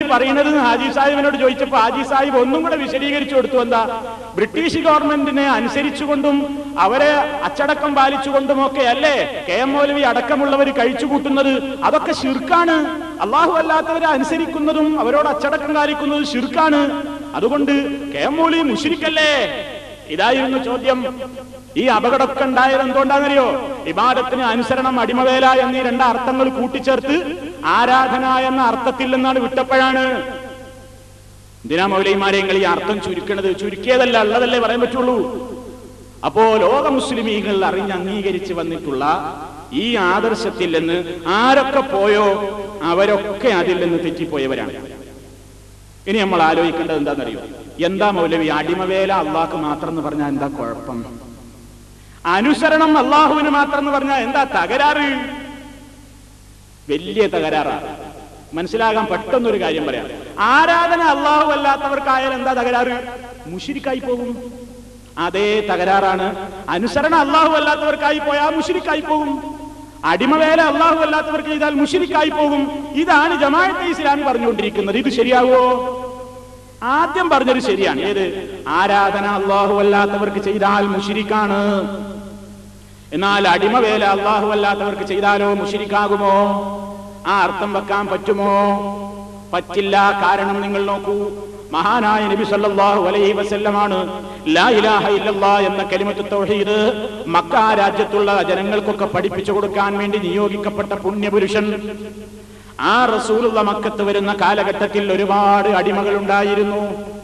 പറയുന്നത് എന്ന് ഹാജി സാഹിബിനോട് ചോദിച്ചപ്പോ ഹാജി സാഹിബ് ഒന്നും കൂടെ വിശദീകരിച്ചു കൊടുത്തു എന്താ ബ്രിട്ടീഷ് ഗവൺമെന്റിനെ അനുസരിച്ചുകൊണ്ടും അവരെ അച്ചടക്കം പാലിച്ചുകൊണ്ടും ഒക്കെ അല്ലേ കെ എം മൗലവി അടക്കമുള്ളവർ കഴിച്ചുകൂട്ടുന്നത് അതൊക്കെ ശിർക്കാണ് അള്ളാഹു അല്ലാത്തവരെ അനുസരിക്കുന്നതും അവരോട് അച്ചടക്കം കാലിക്കുന്നതും ശിർക്കാണ് അതുകൊണ്ട് കെ എം മൗലവി മുഷിരിക്കല്ലേ ഇതായിരുന്നു ചോദ്യം ഈ അപകടമൊക്കെ ഉണ്ടായത് എന്തുകൊണ്ടാണെന്നറിയോ ഇബാദത്തിന് അനുസരണം അടിമവേല എന്നീ രണ്ട് അർത്ഥങ്ങൾ കൂട്ടിച്ചേർത്ത് ആരാധന എന്ന അർത്ഥത്തിൽ നിന്നാണ് വിട്ടപ്പോഴാണ് എന്തിനാ മൗലൈമാരെ നിങ്ങൾ ഈ അർത്ഥം ചുരുക്കണത് ചുരുക്കിയതല്ല ഉള്ളതല്ലേ പറയാൻ പറ്റുള്ളൂ അപ്പോ ലോക മുസ്ലിമീങ്ങൾ അറിഞ്ഞ് അംഗീകരിച്ച് വന്നിട്ടുള്ള ഈ ആദർശത്തിൽ നിന്ന് ആരൊക്കെ പോയോ അവരൊക്കെ അതിൽ നിന്ന് തെറ്റിപ്പോയവരാണ് ഇനി നമ്മൾ ആലോചിക്കേണ്ടത് എന്താണെന്നറിയോ എന്താ മൗലവി അടിമവേല അള്ളാഹ്ക്ക് മാത്രം എന്ന് പറഞ്ഞാൽ എന്താ കുഴപ്പം അനുസരണം അള്ളാഹുവിന് മാത്രം എന്ന് പറഞ്ഞാൽ എന്താ തകരാറ് വലിയ തകരാറാണ് മനസ്സിലാകാൻ പെട്ടെന്നൊരു കാര്യം പറയാം ആരാധന അള്ളാഹു അല്ലാത്തവർക്കായാൽ എന്താ തകരാറ് മുഷിരിക്കായി പോകും അതേ തകരാറാണ് അനുസരണം അള്ളാഹു അല്ലാത്തവർക്കായി പോയാൽ മുഷിരിക്കായി പോകും അടിമവേല അള്ളാഹു അല്ലാത്തവർക്ക് ചെയ്താൽ മുഷിരിക്കായി പോകും ഇതാണ് ജമാഅത്തെ ഇസ്ലാമി പറഞ്ഞുകൊണ്ടിരിക്കുന്നത് ഇത് ശരിയാവോ ആദ്യം പറഞ്ഞത് ശരിയാണ് ഏത് ആരാധന അള്ളാഹു അല്ലാത്തവർക്ക് ചെയ്താൽ മുഷിരിക്കാണ് എന്നാൽ അടിമവേല അള്ളാഹു അല്ലാത്തവർക്ക് ചെയ്താലോ മുഷിരിക്കാകുമോ ആ അർത്ഥം വെക്കാൻ പറ്റുമോ പറ്റില്ല കാരണം നിങ്ങൾ നോക്കൂ മഹാനായ നബി സല്ലല്ലാഹു അലൈഹി വസല്ലമാണ് ലാ ഇലാഹ ഇല്ലല്ലാ എന്ന കലിമത്ത് തൗഹീദ് മക്ക രാജ്യത്തുള്ള ജനങ്ങൾക്കൊക്കെ പഠിപ്പിച്ചു കൊടുക്കാൻ വേണ്ടി നിയോഗിക്കപ്പെട്ട പുണ്യപുരുഷൻ ആ റസൂലുള്ള മക്കത്ത് വരുന്ന കാലഘട്ടത്തിൽ ഒരുപാട് അടിമകൾ ഉണ്ടായിരുന്നു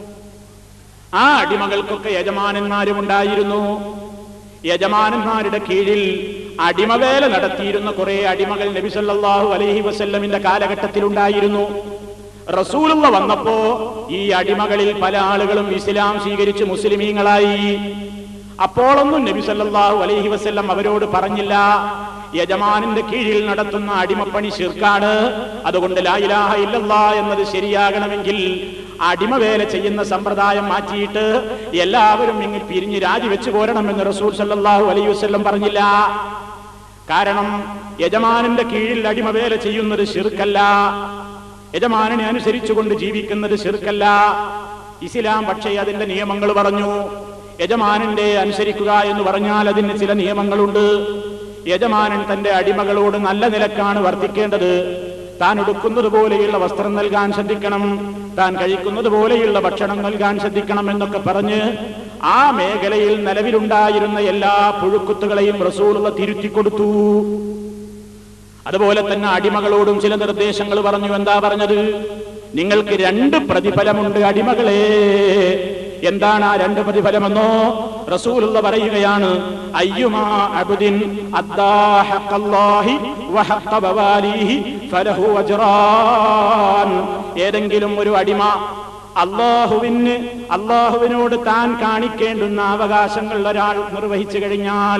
ആ അടിമകൾക്കൊക്കെ യജമാനന്മാരും ഉണ്ടായിരുന്നു യജമാനന്മാരുടെ കീഴിൽ അടിമവേല നടത്തിയിരുന്ന കുറെ അടിമകൾ നബി സല്ലല്ലാഹു അലൈഹി വസല്ലമിന്റെ കാലഘട്ടത്തിൽ ഉണ്ടായിരുന്നു റസൂലുള്ള വന്നപ്പോ ഈ അടിമകളിൽ പല ആളുകളും ഇസ്ലാം സ്വീകരിച്ച് മുസ്ലിമീങ്ങളായി അപ്പോഴൊന്നും നബി സല്ലല്ലാഹു അലൈഹി വസല്ലം അവരോട് പറഞ്ഞില്ല യജമാനിന്റെ കീഴിൽ നടത്തുന്ന അടിമപ്പണി ശിർക്കാണ് അതുകൊണ്ട് ലാ ഇലാഹ ഇല്ലല്ലാ എന്നത് ശരിയാകണമെങ്കിൽ അടിമവേല ചെയ്യുന്ന സമ്പ്രദായം മാറ്റിയിട്ട് എല്ലാവരും ഇങ്ങ് പിരിഞ്ഞ് രാജിവെച്ചു പോരണമെന്ന് റസൂൽ സല്ലല്ലാഹു അലൈഹി വസല്ലം പറഞ്ഞില്ല കാരണം യജമാനന്റെ കീഴിൽ അടിമവേല ചെയ്യുന്നത് ശിർക്കല്ല യജമാനനെ അനുസരിച്ചുകൊണ്ട് ജീവിക്കുന്നത് ശിർക്കല്ല ഇസ്ലാം പക്ഷേ അതിന്റെ നിയമങ്ങൾ പറഞ്ഞു യജമാനന്റെ അനുസരിക്കുക എന്ന് പറഞ്ഞാൽ അതിന് ചില നിയമങ്ങളുണ്ട് യജമാനൻ തന്റെ അടിമകളോട് നല്ല നിലക്കാണ് വർത്തിക്കേണ്ടത് താൻ ഉടുക്കുന്നത് പോലെയുള്ള വസ്ത്രം നൽകാൻ ശ്രദ്ധിക്കണം താൻ കഴിക്കുന്നത് പോലെയുള്ള ഭക്ഷണം നൽകാൻ ശ്രദ്ധിക്കണം എന്നൊക്കെ പറഞ്ഞ് ആ മേഖലയിൽ നിലവിലുണ്ടായിരുന്ന എല്ലാ പുഴുക്കുത്തുകളെയും റസൂലുള്ള തിരുത്തി കൊടുത്തു അതുപോലെ തന്നെ അടിമകളോടും ചില നിർദ്ദേശങ്ങൾ പറഞ്ഞു എന്താ പറഞ്ഞത് നിങ്ങൾക്ക് രണ്ട് പ്രതിഫലമുണ്ട് അടിമകളെ എന്താണ് ആ രണ്ട് പ്രതിഫലമെന്നോ റസൂലുള്ള പറയുകയാണ് അയ്യുമാ അബ്ദിൻ അദ്ദാ ഹഖ്ഖല്ലാഹി വഹഖ്ഖ ബവാലിഹി ഫലഹു അജ്റാൻ ഏതെങ്കിലും ഒരു അടിമ അള്ളാഹുവിന് അള്ളാഹുവിനോട് താൻ കാണിക്കേണ്ടുന്ന അവകാശങ്ങൾ ഒരാൾ നിർവഹിച്ചു കഴിഞ്ഞാൽ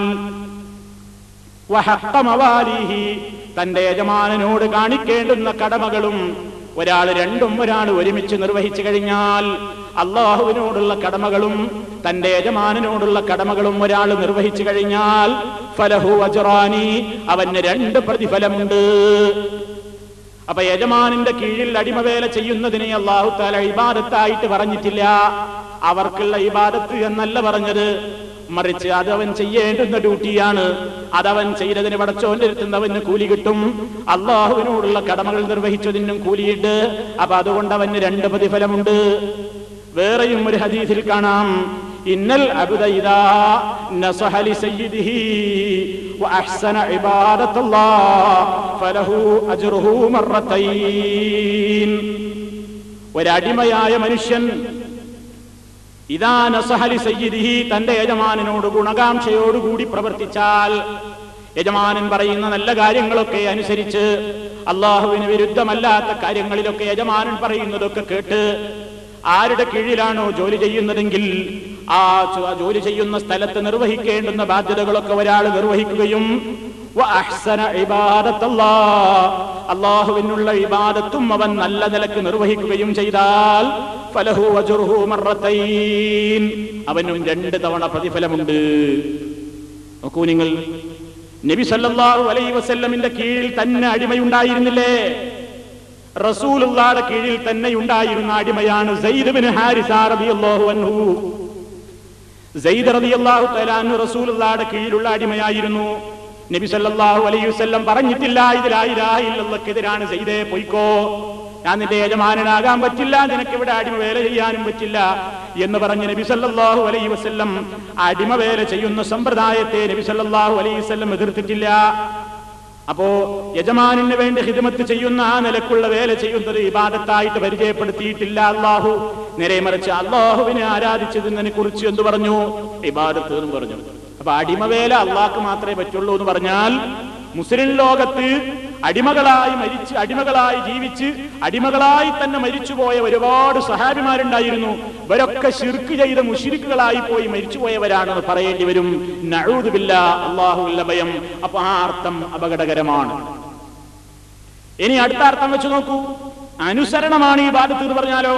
വഹഖ്ഖ മവാലിഹി തന്റെ യജമാനനോട് കാണിക്കേണ്ടുന്ന കടമകളും ഒരാൾ രണ്ടും ഒരാൾ ഒരുമിച്ച് നിർവഹിച്ചു കഴിഞ്ഞാൽ അള്ളാഹുവിനോടുള്ള കടമകളും തന്റെ യജമാനനോടുള്ള കടമകളും ഒരാൾ നിർവഹിച്ചു കഴിഞ്ഞാൽ ഫലഹു അജറാനി അവന് രണ്ട് പ്രതിഫലമുണ്ട് അപ്പൊ യജമാനിന്റെ കീഴിൽ അടിമവേല ചെയ്യുന്നതിനെ അള്ളാഹു താല ഇബാദത്തായിട്ട് പറഞ്ഞിട്ടില്ല അവർക്കുള്ള ഇബാദത്ത് എന്നല്ല പറഞ്ഞത് മറിച്ച് അതവൻ ചെയ്യേണ്ടുന്ന ഡ്യൂട്ടിയാണ് അതവൻ ചെയ്തതിന് പടച്ചോന്റെ അടുത്തുന്നവന് കൂലി കിട്ടും അള്ളാഹുവിനോടുള്ള കടമകൾ നിർവഹിച്ചതിനും കൂലിയിട്ട് അപ്പൊ അതുകൊണ്ട് അവന് രണ്ട് പ്രതിഫലമുണ്ട് വേറെയും ഒരു ഹദീസിൽ കാണാം ഇന്നൽ അബ്ദ ഇദാ നസഹ ലിസയ്യിദിഹി വഅഹ്സന ഇബാദത്തല്ലാഹ് ഫലഹു അജ്റുഹു മർറതൈൻ ഒരടിമയായ മനുഷ്യൻ ഇതാ നസഹലി സയ്യിദിഹി തന്റെ യജമാനനോട് ഗുണകാംക്ഷയോടുകൂടി പ്രവർത്തിച്ചാൽ യജമാനൻ പറയുന്ന നല്ല കാര്യങ്ങളൊക്കെ അനുസരിച്ച് അള്ളാഹുവിന് വിരുദ്ധമല്ലാത്ത കാര്യങ്ങളിലൊക്കെ യജമാനൻ പറയുന്നതൊക്കെ കേട്ട് ആരുടെ കീഴിലാണോ ജോലി ചെയ്യുന്നതെങ്കിൽ ആ ചോ- ജോലി ചെയ്യുന്ന സ്ഥലത്ത് നിർവഹിക്കേണ്ടുന്ന ബാധ്യതകളൊക്കെ ഒരാൾ നിർവഹിക്കുകയും വഅഹ്സന ഇബാദത്തല്ലാഹ് അള്ളാഹുവിനുള്ള ഇബാദത്തും അവൻ നല്ല നിലക്ക് നിർവഹിക്കുകയും ചെയ്താൽ ഫലഹു അജ്റുഹു മർറത്തൈൻ അവനും രണ്ട് തവണ പ്രതിഫലമുണ്ട് നോക്കൂ നിങ്ങൾ നബി സല്ലല്ലാഹു അലൈഹി വസല്ലമിന്റെ കീഴിൽ തന്നെ അടിമയുണ്ടായിരുന്നില്ലേ റസൂലുള്ളാടെ കീഴിൽ തന്നെ ഉണ്ടായിരുന്ന അടിമയാണ് സെയ്ദ് ബിൻ ഹാരിസ റളിയല്ലാഹു അൻഹു സെയ്ദ് റളിയല്ലാഹു തആല അൻഹു റസൂലുള്ളാടെ കീഴിലുള്ള അടിമയായിരുന്നു നബി സല്ലല്ലാഹു അലൈഹി വസല്ലം പറഞ്ഞിട്ടില്ല ഇതിലാ ഇലാഹ ഇല്ലല്ലാഹ്ക്കെതിരാണ് സെയ്ദേ പൊയ്ക്കോ ഞാൻ നിന്റെ യജമാനനാകാൻ പറ്റില്ല നിനക്ക് ഇവിടെ അടിമ വേല ചെയ്യാനും പറ്റില്ല എന്ന് പറഞ്ഞ് നബി സല്ലല്ലാഹു അലൈഹി വസല്ലം അടിമ വേല ചെയ്യുന്ന സമ്പ്രദായത്തെ നബി സല്ലല്ലാഹു അലൈഹി വസല്ലം എതിർത്തിട്ടില്ല അപ്പോ യജമാനിന് വേണ്ടി ഹിദമത്ത് ചെയ്യുന്ന ആ നിലക്കുള്ള വേല ചെയ്യുന്നത് ഇബാദത്തായിട്ട് പരിചയപ്പെടുത്തിയിട്ടില്ല അള്ളാഹു നേരെ മറിച്ച് അള്ളാഹുവിനെ ആരാധിച്ചതിനെ കുറിച്ച് എന്ത് പറഞ്ഞു ഇബാദത്ത് എന്ന് പറഞ്ഞു അപ്പൊ അടിമവേല അള്ളാഹ്ക്ക് മാത്രമേ പറ്റുള്ളൂ എന്ന് പറഞ്ഞാൽ മുസ്ലിം ലോകത്ത് അടിമകളായി മരിച്ച് അടിമകളായി ജീവിച്ച് അടിമകളായി തന്നെ മരിച്ചുപോയ ഒരുപാട് സഹാബിമാരുണ്ടായിരുന്നു ഇവരൊക്കെ ശിർക്ക് ചെയ്ത മുഷിരിക്കുകളായി പോയി മരിച്ചുപോയവരാണെന്ന് പറയേണ്ടി വരും നഴൂതുമില്ല അള്ളാഹുല്ല ഭയം അപ്പൊ ആ അർത്ഥം അപകടകരമാണ് ഇനി അടുത്ത അർത്ഥം വെച്ച് നോക്കൂ അനുസരണമാണ് ഈ ബാധത്ത് എന്ന് പറഞ്ഞാലോ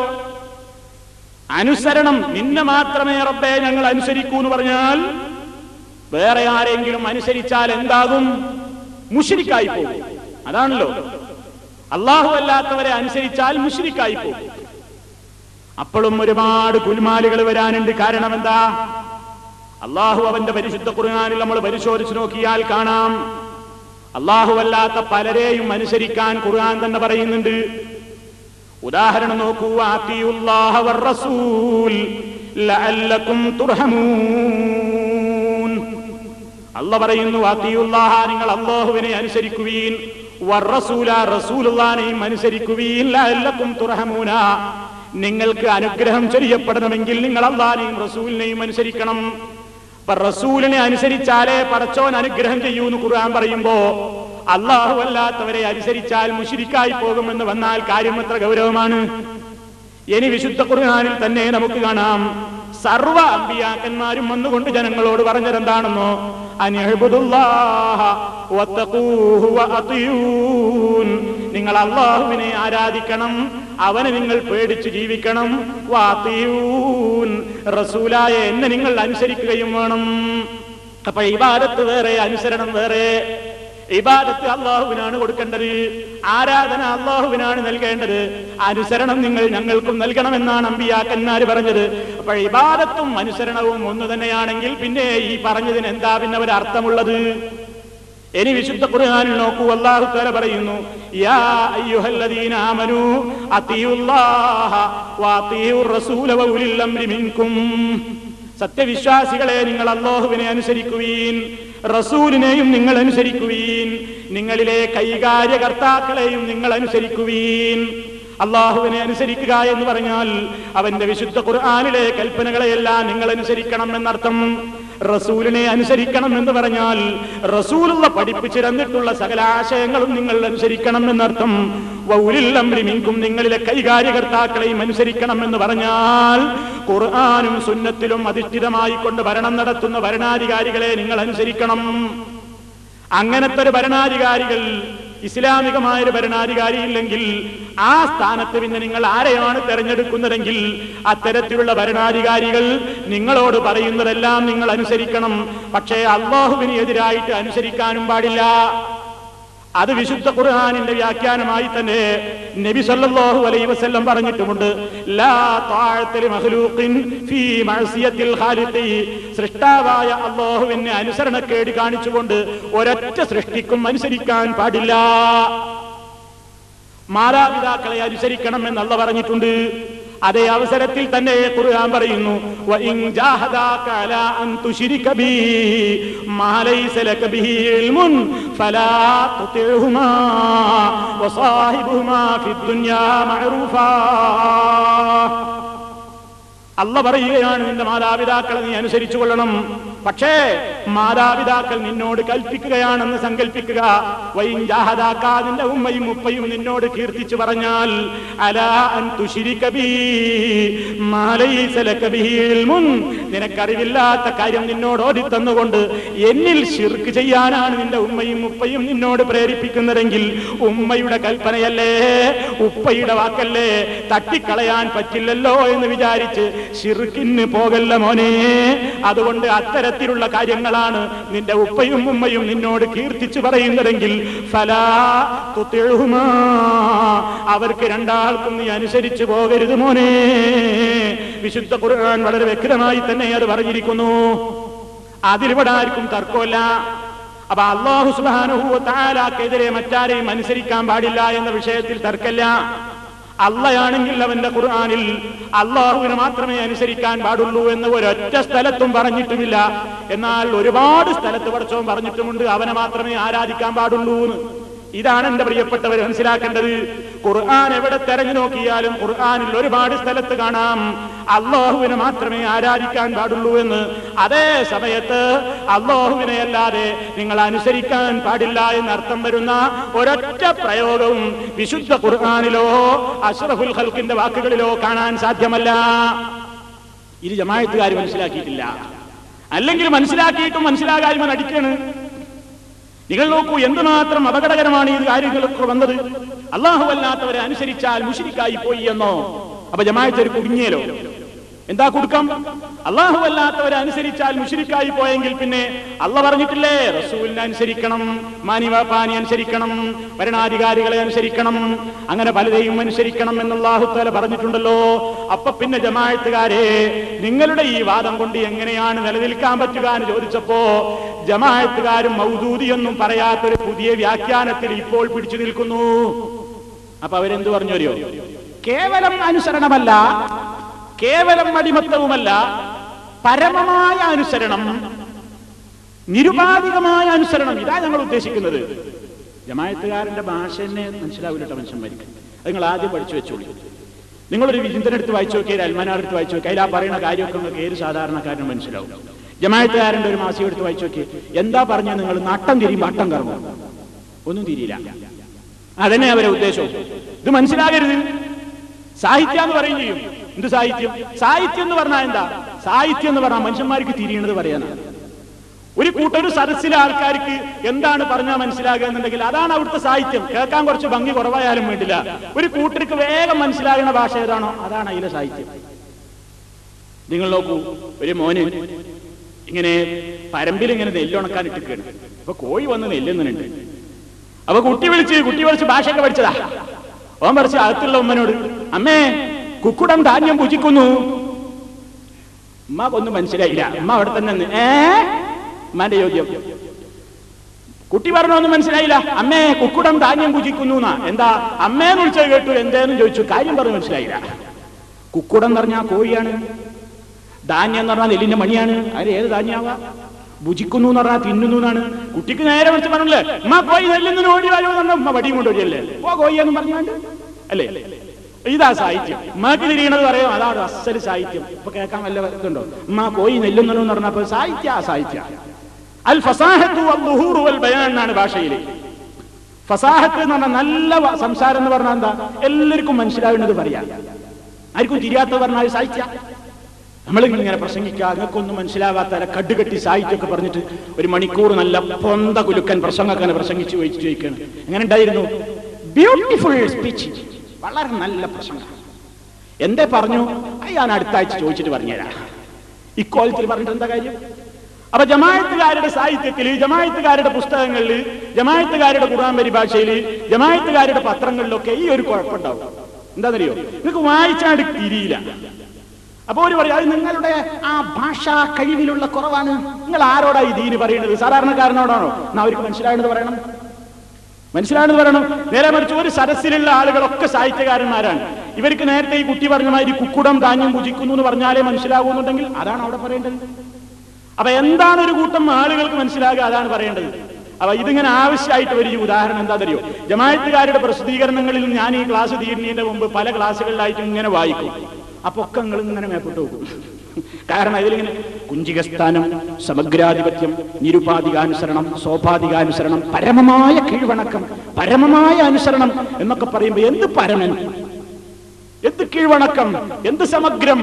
അനുസരണം നിന്നെ മാത്രമേ റബ്ബേ ഞങ്ങൾ അനുസരിക്കൂ എന്ന് പറഞ്ഞാൽ വേറെ ആരെങ്കിലും അനുസരിച്ചാൽ എന്താകും മുഷിരിക്കായി പോകും അതാണല്ലോ അള്ളാഹു അല്ലാത്തവരെ അനുസരിച്ചാൽ മുഷിരിക്കായി പോകും അപ്പോഴും ഒരുപാട് കുൽമാലുകൾ വരാനുണ്ട് കാരണം എന്താ അള്ളാഹു അവന്റെ പരിശുദ്ധ ഖുർആനിൽ നമ്മൾ പരിശോധിച്ചു നോക്കിയാൽ കാണാം അള്ളാഹു അല്ലാത്ത പലരെയും അനുസരിക്കാൻ ഖുർആൻ തന്നെ പറയുന്നുണ്ട് ഉദാഹരണം നോക്കൂ ആത്തിയുല്ലാഹ വർ റസൂൽ ലഅല്ലക്കും തുർഹമൂൻ അല്ല പറയുന്നു ആത്തിയുല്ലാഹ നിങ്ങൾ അള്ളാഹുവിനെ അനുസരിക്കുവീൻ വർ റസൂല റസൂലുള്ളാനെയും അനുസരിക്കുവീൻ ലഅല്ലക്കും തുർഹമൂന നിങ്ങൾക്ക് അനുഗ്രഹം ചൊരിയപ്പെടണമെങ്കിൽ നിങ്ങൾ അള്ളാഹിനെയും റസൂലിനെയും അനുസരിക്കണം അപ്പൊ റസൂലിനെ അനുസരിച്ചാലേ പടച്ചോൻ അനുഗ്രഹം ചെയ്യൂന്ന് ഖുർആൻ പറയുമ്പോ അള്ളാഹു അല്ലാത്തവരെ അനുസരിച്ചാൽ മുഷിരിക്കായി പോകുമെന്ന് വന്നാൽ കാര്യം എത്ര ഗൗരവമാണ് ഇനി വിശുദ്ധ ഖുർആനിൽ തന്നെ നമുക്ക് കാണാം സർവ അമ്പിയാക്കന്മാരും വന്നുകൊണ്ട് ജനങ്ങളോട് പറഞ്ഞത് എന്താണെന്നോ അനിഅ്ബുദുല്ലാഹ വത്തഖൂഹു വഅതിയൂൻ നിങ്ങൾ അള്ളാഹുവിനെ ആരാധിക്കണം അവനെ നിങ്ങൾ പേടിച്ച് ജീവിക്കണം വാത്തിയൂൻ റസൂലായ എന്നെ നിങ്ങൾ അനുസരിക്കുകയും വേണം അപ്പൊ ഇബാദത്ത് വേറെ അനുസരണം വേറെ ഇബാദത്ത് അള്ളാഹുവിനാണ് കൊടുക്കേണ്ടത് ആരാധന അള്ളാഹുവിനാണ് നൽകേണ്ടത് അനുസരണം നിങ്ങൾ ഞങ്ങൾക്കും നൽകണമെന്നാണ് അമ്പിയാക്കന്മാര് പറഞ്ഞത് അപ്പൊ ഇബാദത്തും അനുസരണവും ഒന്ന് തന്നെയാണെങ്കിൽ പിന്നെ ഈ പറഞ്ഞതിന് എന്താ പിന്നെ ഒരു അർത്ഥമുള്ളത് ഇനി വിശുദ്ധ ഖുർആനിൽ നോക്കൂ അല്ലാഹു തആല പറയുന്നു യാ അയ്യുഹല്ലദീന ആമനൂ അത്തിയുല്ലാഹ വഅത്തിയുർ റസൂല വഉലിൽ അംരി മിൻകും സത്യവിശ്വാസികളെ നിങ്ങൾ അല്ലാഹുവിനെ അനുസരിക്കുവീൻ റസൂലിനെയും നിങ്ങൾ അനുസരിക്കുവീൻ നിങ്ങളിലെ കൈകാര്യകർത്താക്കളെയും നിങ്ങൾ അനുസരിക്കുവീൻ അള്ളാഹുവിനെ അനുസരിക്കുക എന്ന് പറഞ്ഞാൽ അവന്റെ വിശുദ്ധ ഖുർആാനിലെ കൽപ്പനകളെയെല്ലാം നിങ്ങൾ അനുസരിക്കണം എന്നർത്ഥം റസൂലിനെ അനുസരിക്കണം എന്ന് പറഞ്ഞാൽ റസൂലുള്ള പഠിപ്പിച്ചു തന്നിട്ടുള്ള സകല ആശയങ്ങളും നിങ്ങൾ അനുസരിക്കണം എന്നർത്ഥം വൗലില്ലംരി മിങ്കും നിങ്ങളിലെ കൈകാര്യകർത്താക്കളെയും അനുസരിക്കണം എന്ന് പറഞ്ഞാൽ ഖുർആാനും സുന്നത്തിലും അധിഷ്ഠിതമായി കൊണ്ട് ഭരണം നടത്തുന്ന ഭരണാധികാരികളെ നിങ്ങൾ അനുസരിക്കണം അങ്ങനത്തെ ഒരു ഭരണാധികാരികൾ ഇസ്ലാമികമായ ഒരു ഭരണാധികാരി ഇല്ലെങ്കിൽ ആ സ്ഥാനത്ത് പിന്നെ നിങ്ങൾ ആരെയാണ് തെരഞ്ഞെടുക്കുന്നതെങ്കിൽ അത്തരത്തിലുള്ള ഭരണാധികാരികൾ നിങ്ങളോട് പറയുന്നതെല്ലാം നിങ്ങൾ അനുസരിക്കണം പക്ഷേ അള്ളാഹുവിന് എതിരായിട്ട് അനുസരിക്കാനും പാടില്ല അത് വിശുദ്ധ ഖുർആാനിന്റെ വ്യാഖ്യാനമായി തന്നെ നബി സല്ലല്ലാഹു അലൈഹി വസല്ലം പറഞ്ഞിട്ടുമുണ്ട് ലാ താഴത്തിൽ മഖ്ലൂഖിൻ ഫീ മഅസിയത്തിൽ ഖാലിഖി സൃഷ്ടാവായ അല്ലാഹുവിനെ അനുസരണക്കേട് കാണിച്ചുകൊണ്ട് ഒരൊറ്റ സൃഷ്ടിക്കും അനുസരിക്കാൻ പാടില്ല മാതാപിതാക്കളെ അനുസരിക്കണം എന്നല്ല പറഞ്ഞിട്ടുണ്ട് അതേ അവസരത്തിൽ തന്നെ ഖുർആൻ പറയുന്നു വഇൻ ജാഹദാക അലാ അൻ തുശ്രിക ബി മാ ലൈസ ലക ബിഹി ഇൽമുൻ ഫലാ തുതിഉഹുമാ വസാഹിബുഹുമാ ഫിദ് ദുനിയാ മഅറൂഫാ അല്ല പറയുകയാണ് നിന്റെ മാതാപിതാക്കളെ നീ അനുസരിച്ചു കൊള്ളണം പക്ഷേ മാതാപിതാക്കൾ നിന്നോട് കൽപ്പിക്കുകയാണെന്ന് സങ്കല്പിക്കുക വൈൻ ജാഹദാക്ക നിന്റെ ഉമ്മയും ഉപ്പയും നിന്നോട് കീർത്തിച്ചു പറഞ്ഞാൽ അലാ അൻ തുശ്രിക ബീ മാ ലൈസ ലക ബിഹി ഇൽമുൻ നിനക്കറിവില്ലാത്ത കാര്യം നിന്നോട് ഓടിത്തന്നുകൊണ്ട് എന്നിൽ ശിർക്ക് ചെയ്യാനാണ് നിന്റെ ഉമ്മയും ഉപ്പയും നിന്നോട് പ്രേരിപ്പിക്കുന്നതെങ്കിൽ ഉമ്മയുടെ കൽപ്പനയല്ലേ ഉപ്പയുടെ വാക്കല്ലേ തട്ടിക്കളയാൻ പറ്റില്ലല്ലോ എന്ന് വിചാരിച്ച് ഷിർക്കിന് പോകല്ല മോനെ അതുകൊണ്ട് അത്തരം തരത്തിലുള്ള കാര്യങ്ങളാണ് നിന്റെ ഉപ്പയും ഉമ്മയും നിന്നോട് കീർത്തിച്ചു പറയുന്നതെങ്കിൽ ഫലാ തുതിഉഹുമാ. അവർക്ക് രണ്ടാൾക്കും നീ അനുസരിച്ചു പോകരുത് മോനെ വിശുദ്ധ ഖുർആൻ വളരെ വ്യക്തമായി തന്നെ അത് പറഞ്ഞിരിക്കുന്നു അതിലിവിടെ ആർക്കും തർക്കമല്ല അപ്പൊ അള്ളാഹു സുബാനുഹു താലാക്കെതിരെ മറ്റാരെയും അനുസരിക്കാൻ പാടില്ല എന്ന വിഷയത്തിൽ തർക്കല്ല അള്ളയാണെങ്കിൽ അവന്റെ ഖുർആാനിൽ അള്ളാഹുവിനെ മാത്രമേ അനുസരിക്കാൻ പാടുള്ളൂ എന്ന് ഒരൊറ്റ സ്ഥലത്തും പറഞ്ഞിട്ടുമില്ല എന്നാൽ ഒരുപാട് സ്ഥലത്ത് പഠിച്ചവൻ പറഞ്ഞിട്ടുമുണ്ട് അവനെ മാത്രമേ ആരാധിക്കാൻ പാടുള്ളൂ എന്ന് ഇതാണ് എന്റെ പ്രിയപ്പെട്ടവർ മനസ്സിലാക്കേണ്ടത് ഖുർആൻ എവിടെ തെരഞ്ഞു നോക്കിയാലും ഖുർആനിൽ ഒരുപാട് സ്ഥലത്ത് കാണാം അള്ളാഹുവിനെ മാത്രമേ ആരാധിക്കാൻ പാടുള്ളൂ എന്ന് അതേ സമയത്ത് അള്ളാഹുവിനെ അല്ലാതെ നിങ്ങൾ അനുസരിക്കാൻ പാടില്ല എന്ന് അർത്ഥം വരുന്ന ഒരൊറ്റ പ്രയോഗവും വിശുദ്ധ ഖുർആനിലോ അഷ്റഫുൽ ഖൽക്കിന്റെ വാക്കുകളിലോ കാണാൻ സാധ്യമല്ല ഇത് ജമായത്തുകാർ മനസ്സിലാക്കിയിട്ടില്ല അല്ലെങ്കിൽ മനസ്സിലാക്കിയിട്ടും മനസ്സിലാകായ്മ നടിക്കാണ് നിങ്ങൾ നോക്കൂ എന്തുമാത്രം അപകടകരമാണ് ഈ കാര്യങ്ങളൊക്കെ വന്നത് അള്ളാഹു അല്ലാത്തവരെ അനുസരിച്ചാൽ മുഷിരിക്കായി പോയി എന്നോ അപ്പൊ ജമാഅത്ത് ഒരു കുടുങ്ങിയല്ലോ എന്താ കൊടുക്കാം അള്ളാഹു അല്ലാത്തവരെ അനുസരിച്ചാൽ മുഷിരിക്കായി പോയെങ്കിൽ പിന്നെ അല്ല പറഞ്ഞിട്ടില്ലേ റസൂലിനെ അനുസരിക്കണം മാനിവാപ്പാനി അനുസരിക്കണം ഭരണാധികാരികളെ അനുസരിക്കണം അങ്ങനെ പലരെയും അനുസരിക്കണം എന്ന് അള്ളാഹുത്താല പറഞ്ഞിട്ടുണ്ടല്ലോ അപ്പൊ പിന്നെ ജമാഅത്തുകാരെ നിങ്ങളുടെ ഈ വാദം കൊണ്ട് എങ്ങനെയാണ് നിലനിൽക്കാൻ പറ്റുക എന്ന് ചോദിച്ചപ്പോ ജമാഅത്തുകാരും മൗദൂദിയൊന്നും പറയാത്തൊരു പുതിയ വ്യാഖ്യാനത്തിൽ ഇപ്പോൾ പിടിച്ചു നിൽക്കുന്നു അപ്പൊ അവരെന്ത് പറഞ്ഞു അറിയോ കേവലം അനുസരണമല്ല കേവലം അടിമത്തവുമല്ല പരമമായ അനുസരണം നിരുപാധികമായ അനുസരണം ഇതാ ഞങ്ങൾ ഉദ്ദേശിക്കുന്നത് ജമായത്തുകാരന്റെ ഭാഷ തന്നെ മനസ്സിലാവില്ല കേട്ടോ മനുഷ്യന്മാർക്ക് അത് നിങ്ങൾ ആദ്യം പഠിച്ചു വെച്ചോളൂ നിങ്ങളൊരു വിചിന്തനെടുത്ത് വായിച്ചു നോക്കിയാൽ അൽമാനാടുത്ത് വായിച്ചു നോക്കിയാൽ അതിൽ ആ പറയുന്ന കാര്യമൊക്കെ നിങ്ങൾക്ക് ഏത് സാധാരണക്കാരനും മനസ്സിലാവും ജമായത്തുകാരന്റെ ഒരു മാസിക എടുത്ത് വായിച്ചു നോക്കി എന്താ പറഞ്ഞ നിങ്ങൾ നട്ടം തിരിയും വട്ടം കറങ്ങും ഒന്നും തിരിയില്ല അതന്നെ അവരെ ഉദ്ദേശവും ഇത് മനസ്സിലാകരുത് സാഹിത്യം എന്ന് പറയും ചെയ്യും എന്ത് സാഹിത്യം സാഹിത്യം എന്ന് പറഞ്ഞാൽ എന്താ സാഹിത്യം എന്ന് പറഞ്ഞാൽ മനുഷ്യന്മാർക്ക് തിരിയണത് പറയാനാണ് ഒരു കൂട്ടൊരു സദസ്സിലെ ആൾക്കാർക്ക് എന്താണ് പറഞ്ഞാൽ മനസ്സിലാകുക എന്നുണ്ടെങ്കിൽ അതാണ് അവിടുത്തെ സാഹിത്യം കേൾക്കാൻ കുറച്ച് ഭംഗി കുറവായാലും വേണ്ടില്ല ഒരു കൂട്ടർക്ക് വേഗം മനസ്സിലാകുന്ന ഭാഷ ഏതാണോ അതാണ് അതിലെ സാഹിത്യം നിങ്ങൾ നോക്കൂ ഒരു മോന് ഇങ്ങനെ പരമ്പിൽ ഇങ്ങനെ നെല്ലുണക്കാൻ ഇട്ടിരിക്കുകയാണ് അപ്പൊ കോഴി വന്ന് നെല്ലുന്നുണ്ട് അപ്പൊ കുട്ടി വിളിച്ച് കുട്ടി വിളിച്ച് ഭാഷയൊക്കെ പഠിച്ചതാ ഓൻ പറിച്ച് അകത്തുള്ള ഉമ്മനോട് അമ്മേ കുക്കുടം ധാന്യം പൂജിക്കുന്നു ഉമ്മാക്കൊന്നും മനസ്സിലായില്ല ഉമ്മ അവിടെ തന്നെ നിന്ന്, ഏ ഉമ്മാന്റെ ചോദ്യം കുട്ടി പറഞ്ഞൊന്നും മനസ്സിലായില്ല അമ്മേ കുക്കുടം ധാന്യം പൂജിക്കുന്നു എന്നാ എന്താ അമ്മേന്ന് വിളിച്ചത് കേട്ടു എന്തേന്ന് ചോദിച്ചു കാര്യം പറഞ്ഞു മനസ്സിലായില്ല കുക്കുടം എന്ന് പറഞ്ഞാൽ കോഴിയാണ് ധാന്യം എന്ന് പറഞ്ഞാൽ നെല്ലിന്റെ മണിയാണ് അതിൽ ഏത് ധാന്യാവാ ഭുജിക്കുന്നു എന്ന് പറഞ്ഞാൽ തിന്നുന്നു എന്നാണ് കുട്ടിക്ക് നേരെ വിളിച്ച് പറഞ്ഞില്ലേ ഉമ്മ കോഴി നെല്ലിന്ന് ഓടി വരുമോ എന്ന് പറഞ്ഞാൽ ഉമ്മ വടിയും കൊണ്ട് ഓടിയല്ലേ ഓ കോഴി എന്ന് പറഞ്ഞാണ്ട് അല്ലേ ഇതാ സാഹിത്യം ഉമ്മക്ക് തിരിയണത് പറയാം അതാണ് അസല് സാഹിത്യം ഇപ്പൊ കേൾക്കാൻ വല്ല ഇതുണ്ടോ ഉമ്മ കോഴി നെല്ലുന്നു എന്ന് പറഞ്ഞപ്പോ സാഹിത്യ ആ സാഹിത്യ അൽ ഫസാഹത്തു വൽ ദുഹൂറു വൽ ബയാൻ എന്നാണ് ഭാഷയിൽ ഫസാഹത്ത് എന്ന് പറഞ്ഞാൽ നല്ല വ- സംസാരം എന്ന് പറഞ്ഞാൽ എന്താ എല്ലാവർക്കും മനസ്സിലാവുന്നത് പറയാം ആർക്കും തിരിയാത്ത പറഞ്ഞാൽ സാഹിത്യ നമ്മളിങ്ങനെ പ്രസംഗിക്കുക അങ്ങക്കൊന്നും മനസ്സിലാവാത്ത കടുകെട്ടി സാഹിത്യമൊക്കെ പറഞ്ഞിട്ട് ഒരു മണിക്കൂർ നല്ല പൊന്ത കുലുക്കൻ പ്രസംഗമൊക്കെ പ്രസംഗിച്ച് ചോദിച്ചു ചോദിക്കുകയാണ് എങ്ങനെ ഉണ്ടായിരുന്നു ബ്യൂട്ടിഫുൾ സ്പീച്ച് വളരെ നല്ല പ്രസംഗം എന്തേ പറഞ്ഞു അത് ഞാൻ അടുത്ത ആഴ്ച ചോദിച്ചിട്ട് പറഞ്ഞുതരാം ഇക്കോലത്തിൽ പറഞ്ഞിട്ട് എന്താ കാര്യം അപ്പൊ ജമായത്തുകാരുടെ സാഹിത്യത്തിൽ ജമായത്തുകാരുടെ പുസ്തകങ്ങളിൽ ജമായത്തുകാരുടെ ഖുർആൻ പരിഭാഷയിൽ ജമായത്തുകാരുടെ പത്രങ്ങളിലൊക്കെ ഈ ഒരു കുഴപ്പമുണ്ടാവും എന്താണെന്നറിയോ നിങ്ങൾക്ക് വായിച്ചാട് തിരിയില്ല അപ്പൊ ഒരു പറയും അത് നിങ്ങളുടെ ആ ഭാഷാ കഴിവിലുള്ള കുറവാണ് നിങ്ങൾ ആരോടാ ഈ ദീന് പറയുന്നത് സാധാരണക്കാരനോടാണോ എന്നാ അവർക്ക് മനസ്സിലായെന്ന് പറയണം മനസ്സിലാണെന്ന് പറയണം നേരെ മറിച്ച് ഒരു സദസ്സിലുള്ള ആളുകളൊക്കെ സാഹിത്യകാരന്മാരാണ് ഇവർക്ക് നേരത്തെ ഈ കുട്ടി പറഞ്ഞ മാതിരി കുക്കുടം ധാന്യം പൂജിക്കുന്നു എന്ന് പറഞ്ഞാലേ മനസ്സിലാകുന്നുണ്ടെങ്കിൽ അതാണ് അവിടെ പറയേണ്ടത് അപ്പൊ എന്താണ് ഒരു കൂട്ടം ആളുകൾക്ക് മനസ്സിലാകുക അതാണ് പറയേണ്ടത് അപ്പൊ ഇതിങ്ങനെ ആവശ്യമായിട്ട് ഒരു ഉദാഹരണം എന്താ അറിയോ ജമായത്തുകാരുടെ പ്രസിദ്ധീകരണങ്ങളിൽ ഞാൻ ഈ ക്ലാസ് തീരുന്നതിന്റെ മുമ്പ് പല ക്ലാസ്സുകളിലായിട്ട് ഇങ്ങനെ വായിക്കും അപ്പൊ ഒക്കെ നിങ്ങൾ ഇങ്ങനെ മേപ്പോട്ട് പോകും കാരണം ഇതിലിങ്ങനെ കുഞ്ചികസ്ഥാനം സമഗ്രാധിപത്യം നിരുപാധികാനുസരണം സോപാധികാനുസരണം പരമമായ കീഴ്വണക്കം പരമമായ അനുസരണം എന്നൊക്കെ പറയുമ്പോ എന്ത് പരമൻ എന്ത് കീഴ്വണക്കം എന്ത് സമഗ്രം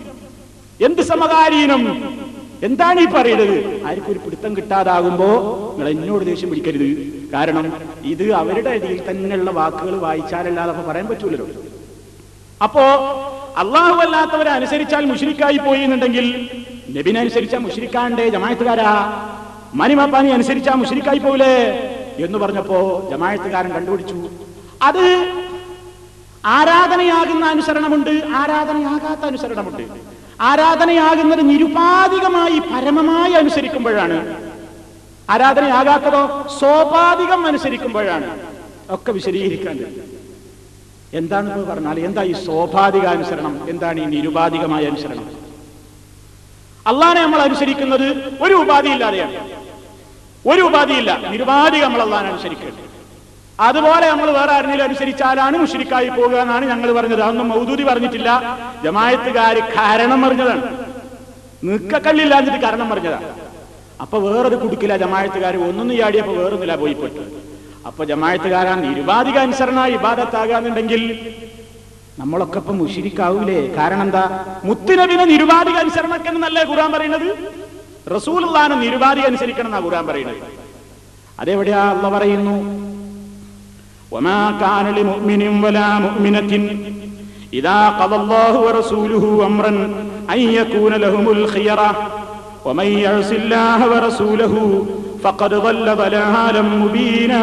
എന്ത് സമകാലീനം എന്താണ് ഈ പറയുന്നത് ആർക്കും ഒരു പിടുത്തം കിട്ടാതാകുമ്പോ നിങ്ങൾ എന്നോട് ദേഷ്യം പിടിക്കരുത് കാരണം ഇത് അവരുടെ ഇതിൽ തന്നെയുള്ള വാക്കുകൾ വായിച്ചാലല്ലാതെ അപ്പൊ പറയാൻ പറ്റൂലല്ലോ അപ്പോ അള്ളാഹു അല്ലാത്തവരെ അനുസരിച്ചാൽ മുഷിരിക്കായി പോയി എന്നുണ്ടെങ്കിൽ നബിനെ അനുസരിച്ചാ മുഷിരിക്കാണ്ടേ ജമായത്തുകാരാ മനിമപ്പാനി അനുസരിച്ചാ മുഷിരിക്കായി പോവില്ലേ എന്ന് പറഞ്ഞപ്പോ ജമായത്തുകാരൻ കണ്ടുപിടിച്ചു അത് ആരാധനയാകുന്ന അനുസരണമുണ്ട് ആരാധനയാകാത്ത അനുസരണമുണ്ട് ആരാധനയാകുന്നത് നിരുപാധികമായി പരമമായി അനുസരിക്കുമ്പോഴാണ് ആരാധനയാകാത്തതോ സോപാധികം അനുസരിക്കുമ്പോഴാണ് ഒക്കെ വിശദീകരിക്കാണ്ട് എന്താണെന്ന് പറഞ്ഞാൽ എന്താ ഈ സ്വാഭാവിക അനുസരണം എന്താണ് ഈ നിരുപാധികമായ അനുസരണം അള്ളാനെ നമ്മൾ അനുസരിക്കുന്നത് ഒരു ഉപാധിയില്ലാതെയാണ് ഒരു ഉപാധിയില്ല നിരുപാധികം നമ്മൾ അള്ളാനെ അനുസരിക്കുന്നത് അതുപോലെ നമ്മൾ വേറെ ആരെങ്കിലും അനുസരിച്ചാലാണ് മുഷിരിക്കായി പോകുക എന്നാണ് ഞങ്ങൾ പറഞ്ഞത് അതൊന്നും മൗദൂദി പറഞ്ഞിട്ടില്ല ജമായത്തുകാര് കാരണം പറഞ്ഞതാണ് നിക്കക്കള്ളില്ലാഞ്ഞിട്ട് കാരണം പറഞ്ഞതാ അപ്പൊ വേറൊരു കുടുക്കില്ല ജമായത്തുകാർ ഒന്നൊന്നും ചാടിയപ്പോ വേറൊന്നില്ല പോയിപ്പെട്ടു അപ്പൊ ജമായത്തുകാരാ നിരുപാധിക അനുസരണ ഇബാദത്താകാന്നുണ്ടെങ്കിൽ നമ്മളൊക്കെ ഇപ്പൊ മുഷിരിക്കാവൂലേ കാരണം എന്താ മുത്തുനബിനെ നിരുപാധിക അനുസരണക്ക് എന്നല്ലേ ഖുറാൻ പറയുന്നത് റസൂൽ നിരുപാധിക അനുസരിക്കണം എന്നാ ഖുറാൻ പറയുന്നത് അതെവിടെയാ അള്ള പറയുന്നു وما كان لمؤمن ولا مؤمنة إذا قضى الله ورسوله أمرا أن يكون لهم الخيرة ومن يعص الله ورسوله فقد ضل ضلالا مبينا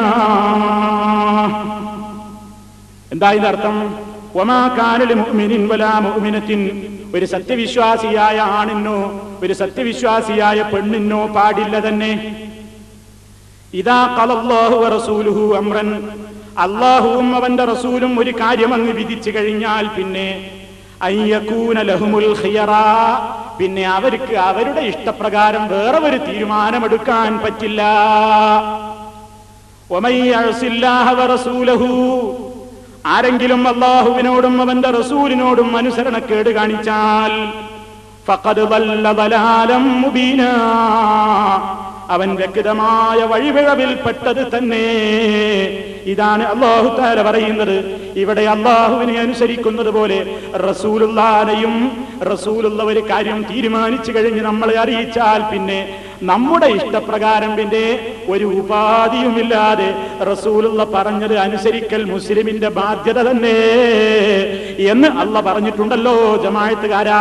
എന്താ ഇതിന്റെ അർത്ഥം ഒമാ കാനല് മുഅ്മിനിൻ വലാ മുഅ്മിനത്തിൻ ഒരു സത്യവിശ്വാസിയായ ആണിനോ ഒരു സത്യവിശ്വാസിയായ പെണ്ണിനോ പാടില്ല തന്നെ ഇതാ ഖലല്ലാഹു വറസൂലുഹു അംറൻ അള്ളാഹുവും അവന്റെ റസൂലും ഒരു കാര്യം അങ്ങ് വിധിച്ചു കഴിഞ്ഞാൽ പിന്നെ അയ്യക്കൂന ലഹുമുൽ ഖിയറാ പിന്നെ അവർക്ക് അവരുടെ ഇഷ്ടപ്രകാരം വേറെ ഒരു തീരുമാനമെടുക്കാൻ പറ്റില്ല ഒമയ്യസില്ലാഹ വറസൂലഹു ആരെങ്കിലും അള്ളാഹുവിനോടും അവന്റെ റസൂലിനോടും അനുസരണക്കേട് കാണിച്ചാൽ ഫഖദ് ضل ضلالا മുബീനാ അവൻ വ്യക്തമായ വഴിപിഴവിൽപ്പെട്ടത് തന്നെ ഇതാണ് അള്ളാഹു താല പറയുന്നത് ഇവിടെ അള്ളാഹുവിനെ അനുസരിക്കുന്നത് പോലെ റസൂലുള്ളാനെയും റസൂലുള്ള ഒരു കാര്യം തീരുമാനിച്ചു കഴിഞ്ഞ് നമ്മളെ അറിയിച്ചാൽ പിന്നെ നമ്മുടെ ഇഷ്ടപ്രകാരം പിന്നെ ഒരു ഉപാധിയുമില്ലാതെ റസൂലുള്ള പറഞ്ഞത് അനുസരിക്കൽ മുസ്ലിമിന്റെ ബാധ്യത തന്നെ എന്ന് അള്ള പറഞ്ഞിട്ടുണ്ടല്ലോ ജമായത്തുകാരാ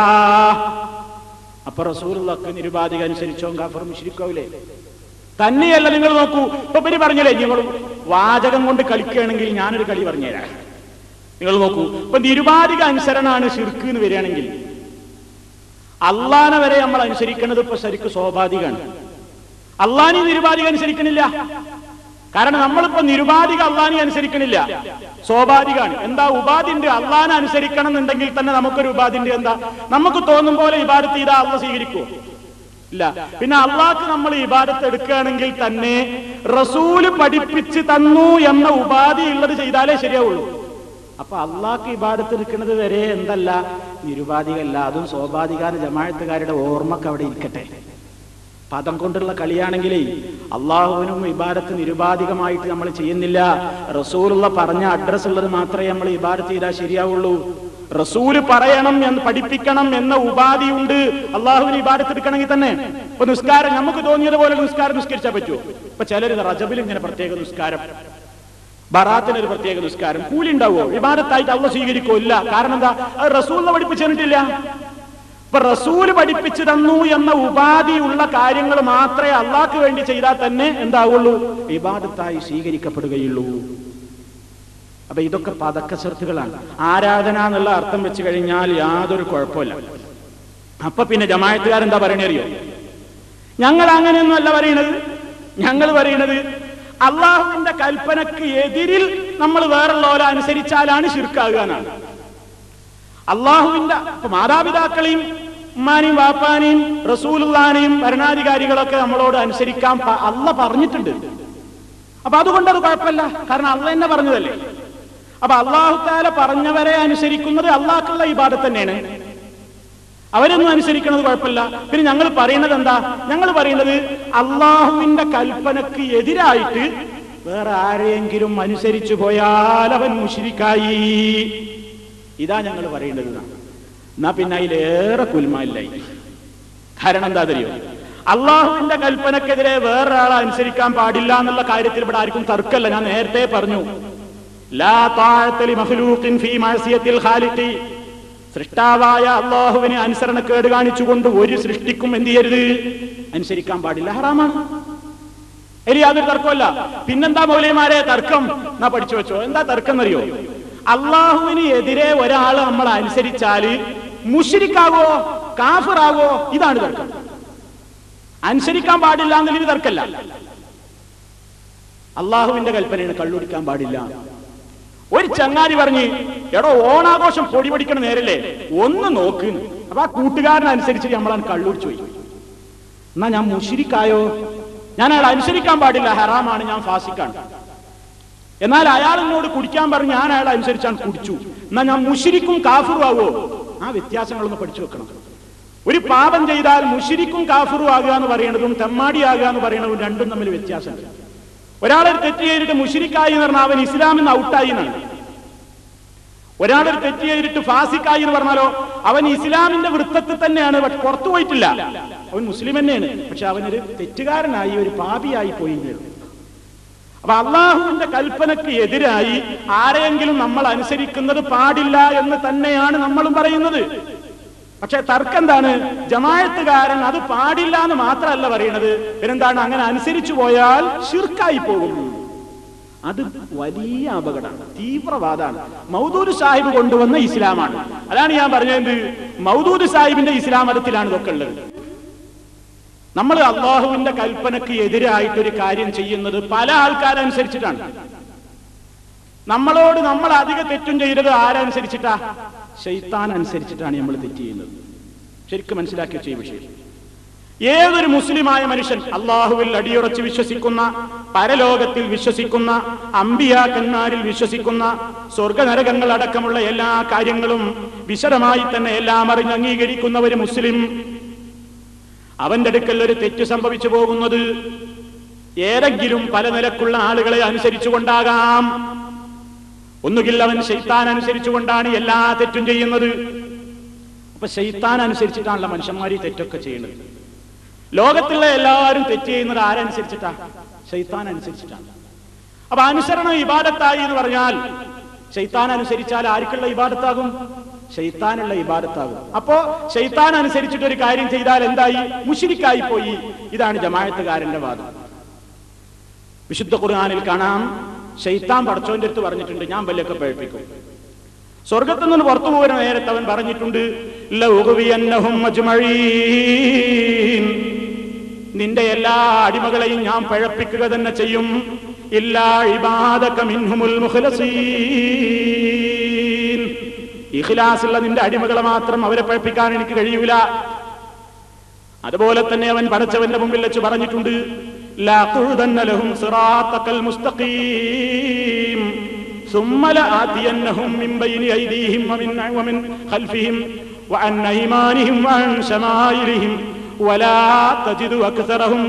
അപ്പൊ റസൂലുള്ളക്ക് നിരുപാധിക അനുസരിച്ചോ ഗാഫർ മുശ്രിക്കാവൂലേ തന്നെയല്ല നിങ്ങൾ നോക്കൂ ഇപ്പൊ ഇവര് പറഞ്ഞല്ലേ നിങ്ങൾ വാചകം കൊണ്ട് കളിക്കുകയാണെങ്കിൽ ഞാനൊരു കളി പറഞ്ഞുതരാം നിങ്ങൾ നോക്കൂ ഇപ്പൊ നിരുപാധിക അനുസരണമാണ് ശിർക്ക് എന്ന് വരികയാണെങ്കിൽ അള്ളാനെ വരെ നമ്മൾ അനുസരിക്കുന്നത് ഇപ്പൊ ശരിക്ക് സ്വാഭാവികമാണ് അള്ളാനി നിരുപാധിക അനുസരിക്കണില്ല കാരണം നമ്മളിപ്പോ നിരുപാധിക അള്ളാനി അനുസരിക്കണില്ല സ്വാഭാവികമാണ് എന്താ ഉപാധിന്റെ അള്ളാനെ അനുസരിക്കണം എന്നുണ്ടെങ്കിൽ തന്നെ നമുക്കൊരു ഉപാധിന്റെ എന്താ നമുക്ക് തോന്നും പോലെ ഇബാദത്ത് ചെയ്താൽ അള്ള സ്വീകരിക്കുമോ ഇല്ല പിന്നെ അള്ളാഹ്ക്ക് നമ്മൾ ഇബാദത്ത് എടുക്കുകയാണെങ്കിൽ തന്നെ റസൂല് പഠിപ്പിച്ച് തന്നു എന്ന ഉപാധി ഉള്ളത് ചെയ്താലേ ശരിയാവുള്ളൂ അപ്പൊ അള്ളാഹ്ക്ക് ഇബാദത്ത് എടുക്കുന്നത് വരെ എന്തല്ല നിരുപാധികല്ല അതും സ്വാഭാവികാര ജമാഴത്തുകാരുടെ ഓർമ്മക്ക് അവിടെ ഇരിക്കട്ടെ പദം കൊണ്ടുള്ള കളിയാണെങ്കിലേ അള്ളാഹുവിനും ഇബാദത്ത് നിരുപാധികമായിട്ട് നമ്മൾ ചെയ്യുന്നില്ല റസൂലുള്ള പറഞ്ഞ അഡ്രസ് ഉള്ളത് മാത്രമേ നമ്മൾ ഇബാദത്ത് ചെയ്താൽ ശരിയാവുള്ളൂ റസൂല് പറയണം എന്ന് പഠിപ്പിക്കണം എന്ന ഉപാധിയുണ്ട് അള്ളാഹുവിന് ഇബാദത്ത് എടുക്കണമെങ്കിൽ തന്നെ ഇപ്പൊ നിസ്കാരം നമുക്ക് തോന്നിയതുപോലെ നിസ്കാരം നിസ്കരിച്ചാൽ പറ്റുമോ ഇപ്പൊ ചിലർ റജബിൽ ഇങ്ങനെ പ്രത്യേക നിസ്കാരം ബറാത്തിന് ഒരു പ്രത്യേക നിസ്കാരം കൂലി ഉണ്ടാവോ വിവാദത്തായിട്ട് അള്ള സ്വീകരിക്കോ ഇല്ല കാരണം എന്താ അത് റസൂലിനെ പഠിപ്പിച്ചു തന്നിട്ടില്ല ഇപ്പൊ റസൂല് പഠിപ്പിച്ചു തന്നു എന്ന ഉപാധിയുള്ള കാര്യങ്ങൾ മാത്രമേ അള്ളാഹ്ക്ക് വേണ്ടി ചെയ്താൽ തന്നെ എന്താവുള്ളൂ വിവാദത്തായി സ്വീകരിക്കപ്പെടുകയുള്ളൂ അപ്പൊ ഇതൊക്കെ പതക്കസർത്തുകളാണ് ആരാധന എന്നുള്ള അർത്ഥം വെച്ച് കഴിഞ്ഞാൽ യാതൊരു കുഴപ്പമില്ല അപ്പൊ പിന്നെ ജമായത്തുകാരെന്താ പറയണേ അറിയോ ഞങ്ങൾ അങ്ങനെയൊന്നും അല്ല പറയണത് ഞങ്ങൾ പറയണത് അള്ളാഹുവിന്റെ കൽപ്പനക്ക് എതിരിൽ നമ്മൾ വേറുള്ളവരെ അനുസരിച്ചാലാണ് ശിർക്കാകുക എന്നാണ് അള്ളാഹുവിന്റെ ഇപ്പൊ മാതാപിതാക്കളെയും ഉമ്മാനെയും വാപ്പാനെയും റസൂലുള്ളാനെയും ഭരണാധികാരികളൊക്കെ നമ്മളോട് അനുസരിക്കാൻ പ- അള്ള പറഞ്ഞിട്ടുണ്ട് അപ്പൊ അതുകൊണ്ട് അത് കുഴപ്പമില്ല കാരണം അള്ള തന്നെ പറഞ്ഞതല്ലേ അപ്പൊ അള്ളാഹുത്താല പറഞ്ഞവരെ അനുസരിക്കുന്നത് അള്ളാഹ്ക്കുള്ള ഇബാദത്ത് തന്നെയാണ് അവരൊന്നും അനുസരിക്കുന്നത് കുഴപ്പമില്ല പിന്നെ ഞങ്ങൾ പറയുന്നത് എന്താ ഞങ്ങൾ പറയുന്നത് അള്ളാഹുവിന്റെ കൽപ്പനക്ക് എതിരായിട്ട് വേറെ ആരെയെങ്കിലും അനുസരിച്ചു പോയാൽ അവൻ മുഷിരിക്കായി ഇതാ ഞങ്ങൾ പറയുന്നത് എന്നാ. എന്നാ പിന്നെ അതിലേറെ കുൽമായില്ലായി കാരണം എന്താ അറിയോ അള്ളാഹുവിന്റെ കൽപ്പനക്കെതിരെ വേറൊരാളെ അനുസരിക്കാൻ പാടില്ല എന്നുള്ള കാര്യത്തിൽ ഇവിടെ ആർക്കും തർക്കമല്ല ഞാൻ നേരത്തെ പറഞ്ഞു ലാ താഴത്തലി മഹ്ലൂഖിൻ ഫീ മഅസിയത്തിൽ ഖാലിഖി സൃഷ്ടാവായ അള്ളാഹുവിന് അനുസരണക്കേട് കാണിച്ചുകൊണ്ട് ഒരു സൃഷ്ടിക്കും എന്ത് ചെയ്യരുത് അനുസരിക്കാൻ പാടില്ല ഹറാമാണ് ഇനി യാതൊരു തർക്കമല്ല പിന്നെന്താ മൗലിയമാരെ തർക്കം എന്നാ പഠിച്ചു വെച്ചോ എന്താ തർക്കം എന്നറിയോ അള്ളാഹുവിന് എതിരെ ഒരാൾ നമ്മൾ അനുസരിച്ചാല് മുഷിരിക്കാവോ കാഫിറാവോ ഇതാണ് തർക്കം അനുസരിക്കാൻ പാടില്ല എന്നതിന് തർക്കല്ല അള്ളാഹുവിന്റെ കൽപ്പനയാണ് കള്ളുടിക്കാൻ പാടില്ല ഒരു ചങ്ങാതി പറഞ്ഞ് എടോ ഓണാഘോഷം പൊടി പിടിക്കണ നേരല്ലേ ഒന്ന് നോക്ക് അപ്പൊ ആ കൂട്ടുകാരനനുസരിച്ച് നമ്മളാണ് കള്ളുടിച്ചു പോയി എന്നാ ഞാൻ മുഷിരിക്കായോ ഞാൻ അയാൾ അനുസരിക്കാൻ പാടില്ല ഹറാമാണ് ഞാൻ ഫാസിക്കാണ് എന്നാൽ അയാൾ എന്നോട് കുടിക്കാൻ പറഞ്ഞ് ഞാൻ അയാൾ അനുസരിച്ചാണ് കുടിച്ചു എന്നാ ഞാൻ മുഷിരിക്കും കാഫിറും ആവോ ആ വ്യത്യാസങ്ങളൊന്ന് പഠിച്ചു വെക്കണം ഒരു പാപം ചെയ്താൽ മുഷിരിക്കും കാഫിറും ആകുക എന്ന് പറയുന്നതും തെമ്മാടിയാകുക എന്ന് പറയുന്നതും രണ്ടും തമ്മിൽ വ്യത്യാസമുണ്ട് ഒരാളൊരു തെറ്റ് ചെയ്തിട്ട് മുഷിരിക്കായി എന്ന് പറഞ്ഞാൽ അവൻ ഇസ്ലാമിൽ നിന്ന് ഔട്ടായി എന്നാണ് ഒരാളൊരു തെറ്റ് ചെയ്തിട്ട് ഫാസിക്കായി എന്ന് പറഞ്ഞാലോ അവൻ ഇസ്ലാമിന്റെ വൃത്തത്തിൽ തന്നെയാണ് പക്ഷെ പുറത്തു പോയിട്ടില്ല അവൻ മുസ്ലിം തന്നെയാണ് പക്ഷെ അവനൊരു തെറ്റുകാരനായി ഒരു പാപിയായി പോയി എന്നേ ഉള്ളൂ. അപ്പൊ അള്ളാഹുവിന്റെ കൽപ്പനക്ക് എതിരായി ആരെയെങ്കിലും നമ്മൾ അനുസരിക്കുന്നത് പാടില്ല എന്ന് തന്നെയാണ് നമ്മളും പറയുന്നത് പക്ഷെ തർക്കം എന്താണ് ജമായത്തുകാരൻ അത് പാടില്ല എന്ന് മാത്രമല്ല പറയുന്നത് പിന്നെന്താണ് അങ്ങനെ അനുസരിച്ചു പോയാൽ ഷിർക്കായി പോകും അത് വലിയ അപകടമാണ് തീവ്രവാദമാണ് മൗദൂദ് സാഹിബ് കൊണ്ടുവന്ന ഇസ്ലാമാണ് അതാണ് ഞാൻ പറഞ്ഞത് മൗദൂദ് സാഹിബിന്റെ ഇസ്ലാം മതത്തിലാണ് ഇതൊക്കെ ഉള്ളത് നമ്മൾ അള്ളാഹുവിന്റെ കൽപ്പനക്ക് എതിരായിട്ടൊരു കാര്യം ചെയ്യുന്നത് പല ആൾക്കാരനുസരിച്ചിട്ടാണ് നമ്മളോട് നമ്മൾ അധിക തെറ്റും ചെയ്തത് ആരനുസരിച്ചിട്ടാ ഷെയ്ത്താൻ അനുസരിച്ചിട്ടാണ് നമ്മൾ തെറ്റ് ചെയ്യുന്നത് ശരിക്കും മനസ്സിലാക്കി വെച്ച ഈ വിഷയം ഏതൊരു മുസ്ലിമായ മനുഷ്യൻ അള്ളാഹുവിൽ അടിയുറച്ച് വിശ്വസിക്കുന്ന പരലോകത്തിൽ വിശ്വസിക്കുന്ന അമ്പിയാക്കന്മാരിൽ വിശ്വസിക്കുന്ന സ്വർഗനരകങ്ങൾ അടക്കമുള്ള എല്ലാ കാര്യങ്ങളും വിശദമായി തന്നെ എല്ലാം അറിഞ്ഞ് അംഗീകരിക്കുന്ന ഒരു മുസ്ലിം അവന്റെ അടുക്കൽ ഒരു തെറ്റ് സംഭവിച്ചു പോകുന്നത് ഏതെങ്കിലും പല നിലക്കുള്ള ആളുകളെ അനുസരിച്ചുകൊണ്ടാകാം ഒന്നുകിൽ അവൻ ശൈത്താൻ അനുസരിച്ചുകൊണ്ടാണ് എല്ലാ തെറ്റും ചെയ്യുന്നത് അപ്പൊ ശൈത്താൻ അനുസരിച്ചിട്ടാണല്ലോ മനുഷ്യന്മാർ ഈ തെറ്റൊക്കെ ചെയ്യുന്നത് ലോകത്തുള്ള എല്ലാവരും തെറ്റ് ചെയ്യുന്നത് ആരനുസരിച്ചിട്ടാ ശൈത്താൻ അനുസരിച്ചിട്ടാണ് അപ്പൊ അനുസരണം ഇബാദത്തായി എന്ന് പറഞ്ഞാൽ ശൈത്താൻ അനുസരിച്ചാൽ ആർക്കുള്ള ഇബാദത്താകും ഷെയ്ത്താനുള്ള ഇബാദത്താകും അപ്പോ ഷെയ്ത്താൻ അനുസരിച്ചിട്ട് ഒരു കാര്യം ചെയ്താൽ എന്തായി മുഷിരിക്കായി പോയി ഇതാണ് ജമായത്തുകാരന്റെ വാദം വിശുദ്ധ ഖുർആാനിൽ കാണാം ഷെയ്ത്താൻ പടച്ചോന്റെ അടുത്ത് പറഞ്ഞിട്ടുണ്ട് ഞാൻ വല്ലൊക്കെ പഴപ്പിക്കും സ്വർഗത്തിൽ നിന്ന് പുറത്തു പോകുന്ന നേരത്തെ അവൻ പറഞ്ഞിട്ടുണ്ട് ലൗഹുവിയന്നഹും അജ്മഈൻ. നിന്റെ എല്ലാ അടിമകളെയും ഞാൻ പഴപ്പിക്കുക തന്നെ ചെയ്യും ഇല്ലാ ഇബാദക മിൻഹുമുൽ മുഖ്ലസീൻ ഇഖ്ലാസുള്ള നിന്റെ അടിമകളെ മാത്രം അവരെ പഴപ്പിക്കാൻ എനിക്ക് കഴിയൂല അതുപോലെ തന്നെ അവൻ പടച്ചവന്റെ മുമ്പിൽ വെച്ച് പറഞ്ഞിട്ടുണ്ട് لأقعدن لهم صراطك المستقيم ثم لآتينهم من بين أيديهم ومن ومن خلفهم وعن أيمانهم وعن شمائلهم ولا تجد أكثرهم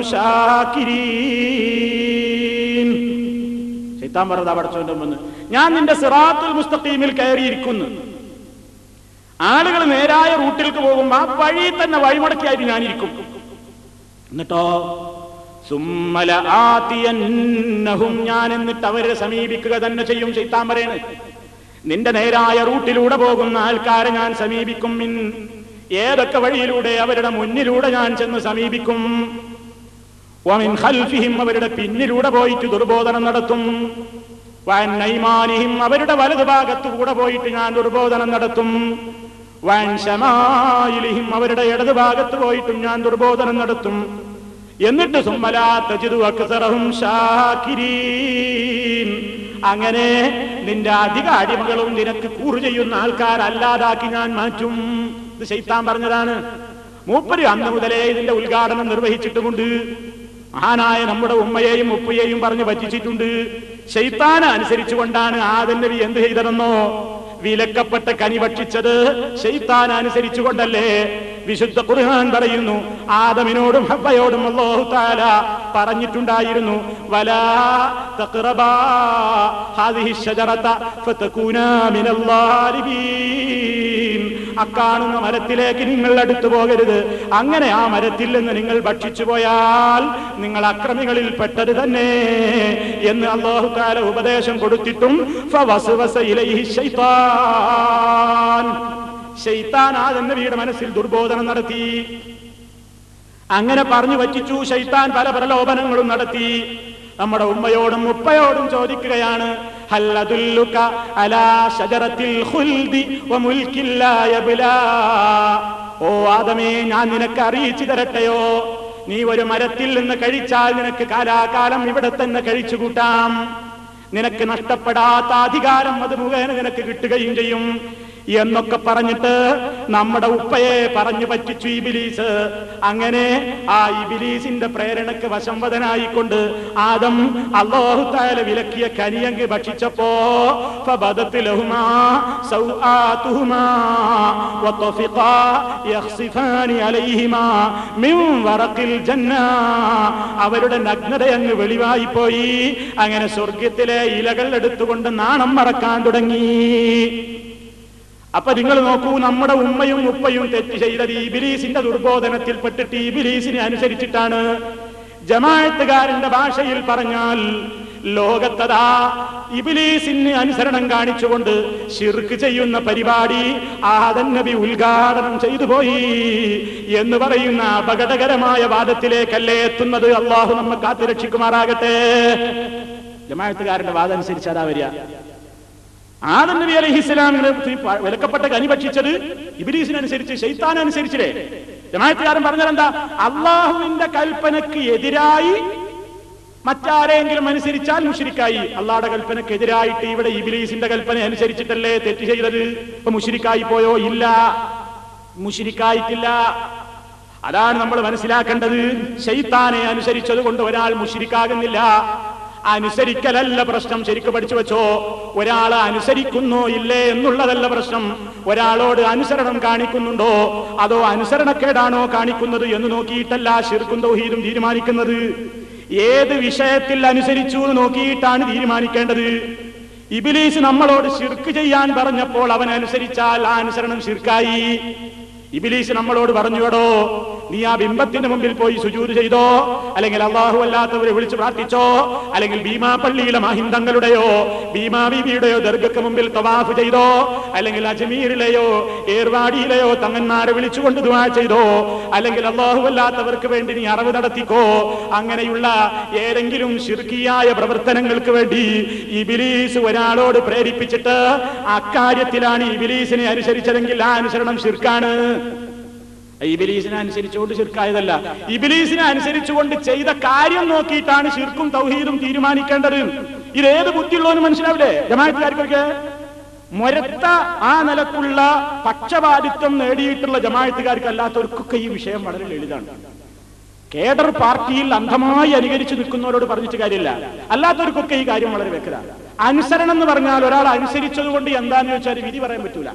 شاكرين ശൈത്താൻ പറഞ്ഞതാ പടച്ചോന്റെ മുന്ന് ഞാൻ നിന്റെ സിറാത്തുൽ മുസ്തഖീമിൽ കയറിയിരിക്കുന്നു ആളുകൾ നേരായ റൂട്ടിലേക്ക് പോകുമ്പോ ആ വഴി തന്നെ വഴിമുടക്കിയായിട്ട് ഞാനിരിക്കും എന്നിട്ടോ സുമ്മല ആത്തിയന്നഹും ഞാൻ എന്നിട്ട് അവരെ സമീപിക്കുക തന്നെ ചെയ്യും ചെയ്ത്താൻ പറയണ് നിന്റെ നേരായ റൂട്ടിലൂടെ പോകുന്ന ആൾക്കാരെ ഞാൻ സമീപിക്കും മിൻ ഏതൊക്കെ വഴിയിലൂടെ അവരുടെ മുന്നിലൂടെ ഞാൻ ചെന്ന് സമീപിക്കും വമിൻ ഖൽഫിഹിം അവരുടെ പിന്നിലൂടെ പോയിട്ട് ദുർബോധനം നടത്തും വൻ നൈമാനിഹിം അവരുടെ വലതുഭാഗത്തുകൂടെ പോയിട്ട് ഞാൻ ദുർബോധനം നടത്തും വൻ ശമായിലിഹിം അവരുടെ ഇടതുഭാഗത്ത് പോയിട്ടും ഞാൻ ദുർബോധനം നടത്തും എന്നിട്ട് സുമ്മലാത്തജിതു അക്സറഹും ഷാക്കിരീൻ അങ്ങനെ നിന്റെ അധിക അടിമകളും നിനക്ക് കൂറു ചെയ്യുന്ന ആൾക്കാരല്ലാതാക്കി ഞാൻ മാറ്റും ഇത് ശൈത്താൻ പറഞ്ഞതാണ് മൂപ്പര് അന്ന് മുതലേ ഇതിന്റെ ഉദ്ഘാടനം നിർവഹിച്ചിട്ടുമുണ്ട് മഹാനായ നമ്മുടെ ഉമ്മയെയും ഉപ്പയെയും പറഞ്ഞ് പറ്റിച്ചിട്ടുണ്ട് ശൈത്താന അനുസരിച്ചുകൊണ്ടാണ് ആദൻ നബി എന്ത് ചെയ്തതെന്നോ വിലക്കപ്പെട്ട കനി ഭക്ഷിച്ചത് ശൈത്താൻ അനുസരിച്ചുകൊണ്ടല്ലേ വിശുദ്ധ ഖുർആൻ പറയുന്നു ആദമിനോടും ഹബ്ബയോടും അല്ലാഹു തആല പറഞ്ഞിട്ടുണ്ടായിരുന്നു വലാ തഖറബാ ഹാദിഹി ഷജറത ഫതകൂനാ മിനൽ ളാലിബീൻ അക്കാണുന്ന മരത്തിലേക്ക് നിങ്ങൾ അടുത്തു പോകരുത് അങ്ങനെ ആ മരത്തിൽ നിന്ന് നിങ്ങൾ ഭക്ഷിച്ചു പോയാൽ നിങ്ങൾ അക്രമികളിൽ പെട്ടത് തന്നെ എന്ന് അള്ളാഹു താല ഉപദേശം കൊടുത്തിട്ടും ഫവസ്വസ ഇലൈഹി ശൈത്താൻ ഷെയ്ത്താൻ ആദം നബിയുടെ മനസ്സിൽ ദുർബോധനം നടത്തി അങ്ങനെ പറഞ്ഞു പറ്റിച്ചു ഷെയ്ത്താൻ പല പ്രലോഭനങ്ങളും നടത്തി നമ്മുടെ ഉമ്മയോടും ഉപ്പയോടും ചോദിക്കുകയാണ് ഹല്ലദുല്ലുക അലാ ഷജറത്തിൽ ഖുൽദി വമുൽക്കിൻ ലാ യബ്ലാ. ഓ ആദമേ ഞാൻ നിനക്ക് അറിയിച്ചു തരട്ടെയോ നീ ഒരു മരത്തിൽ നിന്ന് കഴിച്ചാൽ നിനക്ക് കാലാകാലം ഇവിടെ തന്നെ കഴിച്ചു കൂട്ടാം നിനക്ക് നഷ്ടപ്പെടാത്ത അധികാരം അത് മുഖേന നിനക്ക് കിട്ടുകയും ചെയ്യും എന്നൊക്കെ പറഞ്ഞിട്ട് നമ്മുടെ ഉപ്പയെ പറഞ്ഞു പറ്റിച്ചു ഇബിലീസ് അങ്ങനെ ആ ഇബിലീസിന്റെ പ്രേരണക്ക് വശംവദനായിക്കൊണ്ട് ആദം അള്ളാഹു താല വിലക്കിയ കനിയങ്ക് ഭക്ഷിച്ചപ്പോ فبدت لهما سوآتهما وطفقا يخصفان عليهما من ورق الجنة അവരുടെ നഗ്നത അങ്ങ് വെളിവായി പോയി അങ്ങനെ സ്വർഗത്തിലെ ഇലകൾ എടുത്തുകൊണ്ട് നാണം മറക്കാൻ തുടങ്ങി അപ്പൊ നിങ്ങൾ നോക്കൂ നമ്മുടെ ഉമ്മയും ഉപ്പയും തെറ്റ് ചെയ്തത് ഇബിലീസിന്റെ ദുർബോധനത്തിൽ പെട്ടിട്ട് ഇബിലീസിനെ അനുസരിച്ചിട്ടാണ് ജമാഅത്തുകാരന്റെ ഭാഷയിൽ പറഞ്ഞാൽ ലോകത്തതാ ഇബിലീസിന് അനുസരണം കാണിച്ചുകൊണ്ട് ഷിർക്ക് ചെയ്യുന്ന പരിപാടി ആദൻ നബി ഉദ്ഘാടനം ചെയ്തു പോയി എന്ന് പറയുന്ന അപകടകരമായ വാദത്തിലേക്കല്ലേ എത്തുന്നത് അള്ളാഹു നമ്മെ കാത്തുരക്ഷിക്കുമാറാകട്ടെ ജമാഅത്തുകാരന്റെ വാദം അനുസരിച്ച് അതാ വരിക ആദം നബി അലൈഹി ഇസ്ലാമിന് വിലക്കപ്പെട്ട കനി ഭക്ഷിച്ചത് ഇബിലീസിനനുസരിച്ച് ഷെയ്ത്താനനുസരിച്ചില്ലേ ജമാഅത്തുകാരൻ പറഞ്ഞത് എന്താ അള്ളാഹുവിന്റെ കൽപ്പനക്ക് എതിരായി മറ്റാരെങ്കിലും അനുസരിച്ചാൽ മുഷിരിക്കായി അള്ളാഹുടെ കൽപ്പനക്ക് എതിരായിട്ട് ഇവിടെ ഇബിലീസിന്റെ കൽപ്പന അനുസരിച്ചിട്ടല്ലേ തെറ്റ് ചെയ്തത് ഇപ്പൊ മുഷിരിക്കായി പോയോ ഇല്ല മുഷിരിക്കായിട്ടില്ല അതാണ് നമ്മൾ മനസ്സിലാക്കേണ്ടത് ഷെയ്ത്താനെ അനുസരിച്ചത് കൊണ്ട് ഒരാൾ മുഷിരിക്കാകുന്നില്ല അനുസരിക്കലല്ല പ്രശ്നം ശരിക്കും പഠിച്ചു വെച്ചോ ഒരാൾ അനുസരിക്കുന്നോ ഇല്ലേ എന്നുള്ളതല്ല പ്രശ്നം ഒരാളോട് അനുസരണം കാണിക്കുന്നുണ്ടോ അതോ അനുസരണക്കേടാണോ കാണിക്കുന്നത് എന്ന് നോക്കിയിട്ടല്ല ശിർക്കും തൗഹീദും തീരുമാനിക്കുന്നത് ഏത് വിഷയത്തിൽ അനുസരിച്ചു എന്ന് നോക്കിയിട്ടാണ് തീരുമാനിക്കേണ്ടത് ഇബിലീസ് നമ്മളോട് ശിർക്ക് ചെയ്യാൻ പറഞ്ഞപ്പോൾ അവൻ അനുസരിച്ചാൽ ആ അനുസരണം ശിർക്കായി ഇബിലീസ് നമ്മളോട് പറഞ്ഞുവടോ നീ ആ ബിംബത്തിന്റെ മുമ്പിൽ പോയി സുജൂര് ചെയ്തോ അല്ലെങ്കിൽ അള്ളാഹു അല്ലാത്തവരെ വിളിച്ചു പ്രാർത്ഥിച്ചോ അല്ലെങ്കിൽ ഭീമാ പള്ളിയിലെ മഹിന്ദങ്ങളുടെയോ ഭീമാ ബീവിയുടെയോ ദർഗക്ക് മുമ്പിൽ തവാഫ് ചെയ്തോ അല്ലെങ്കിൽ അജ്മീറിലെയോ ഏർവാടിയിലെയോ തങ്ങന്മാരെ വിളിച്ചുകൊണ്ട് ദുആ ചെയ്തോ അല്ലെങ്കിൽ അള്ളാഹു അല്ലാത്തവർക്ക് വേണ്ടി നീ അറിവ് നടത്തിക്കോ അങ്ങനെയുള്ള ഏതെങ്കിലും ശിർക്കിയായ പ്രവർത്തനങ്ങൾക്ക് വേണ്ടി ഇബിലീസ് ഒരാളോട് പ്രേരിപ്പിച്ചിട്ട് അക്കാര്യത്തിലാണ് ഇബിലീസിനെ അനുസരിച്ചതെങ്കിൽ ആ അനുസരണം ശിർക്കാണ് ഇബിലീസിനെ അനുസരിച്ചുകൊണ്ട് ശിർക്കായതല്ല ഇബിലീസിനെ അനുസരിച്ചുകൊണ്ട് ചെയ്ത കാര്യം നോക്കിയിട്ടാണ് ശിർക്കും തൗഹീദും തീരുമാനിക്കേണ്ടത് ഇതേത് ബുദ്ധിയുള്ളവന് മനസ്സിലാവില്ലേ ജമാഅത്തുകാർക്കൊക്കെ മൊരത്ത ആ നിലക്കുള്ള പക്ഷപാതിത്വം നേടിയിട്ടുള്ള ജമാഅത്തുകാർക്ക് അല്ലാത്തവർക്കൊക്കെ ഈ വിഷയം വളരെ ലളിതമാണ് കേഡർ പാർട്ടിയിൽ അന്ധമായി അനുകരിച്ച് നിൽക്കുന്നവരോട് പറഞ്ഞിട്ട് കാര്യമില്ല അല്ലാത്തവർക്കൊക്കെ ഈ കാര്യം വളരെ വ്യക്തത അനുസരണം എന്ന് പറഞ്ഞാൽ ഒരാൾ അനുസരിച്ചത് കൊണ്ട് എന്താന്ന് ചോദിച്ചാൽ വിധി പറയാൻ പറ്റൂല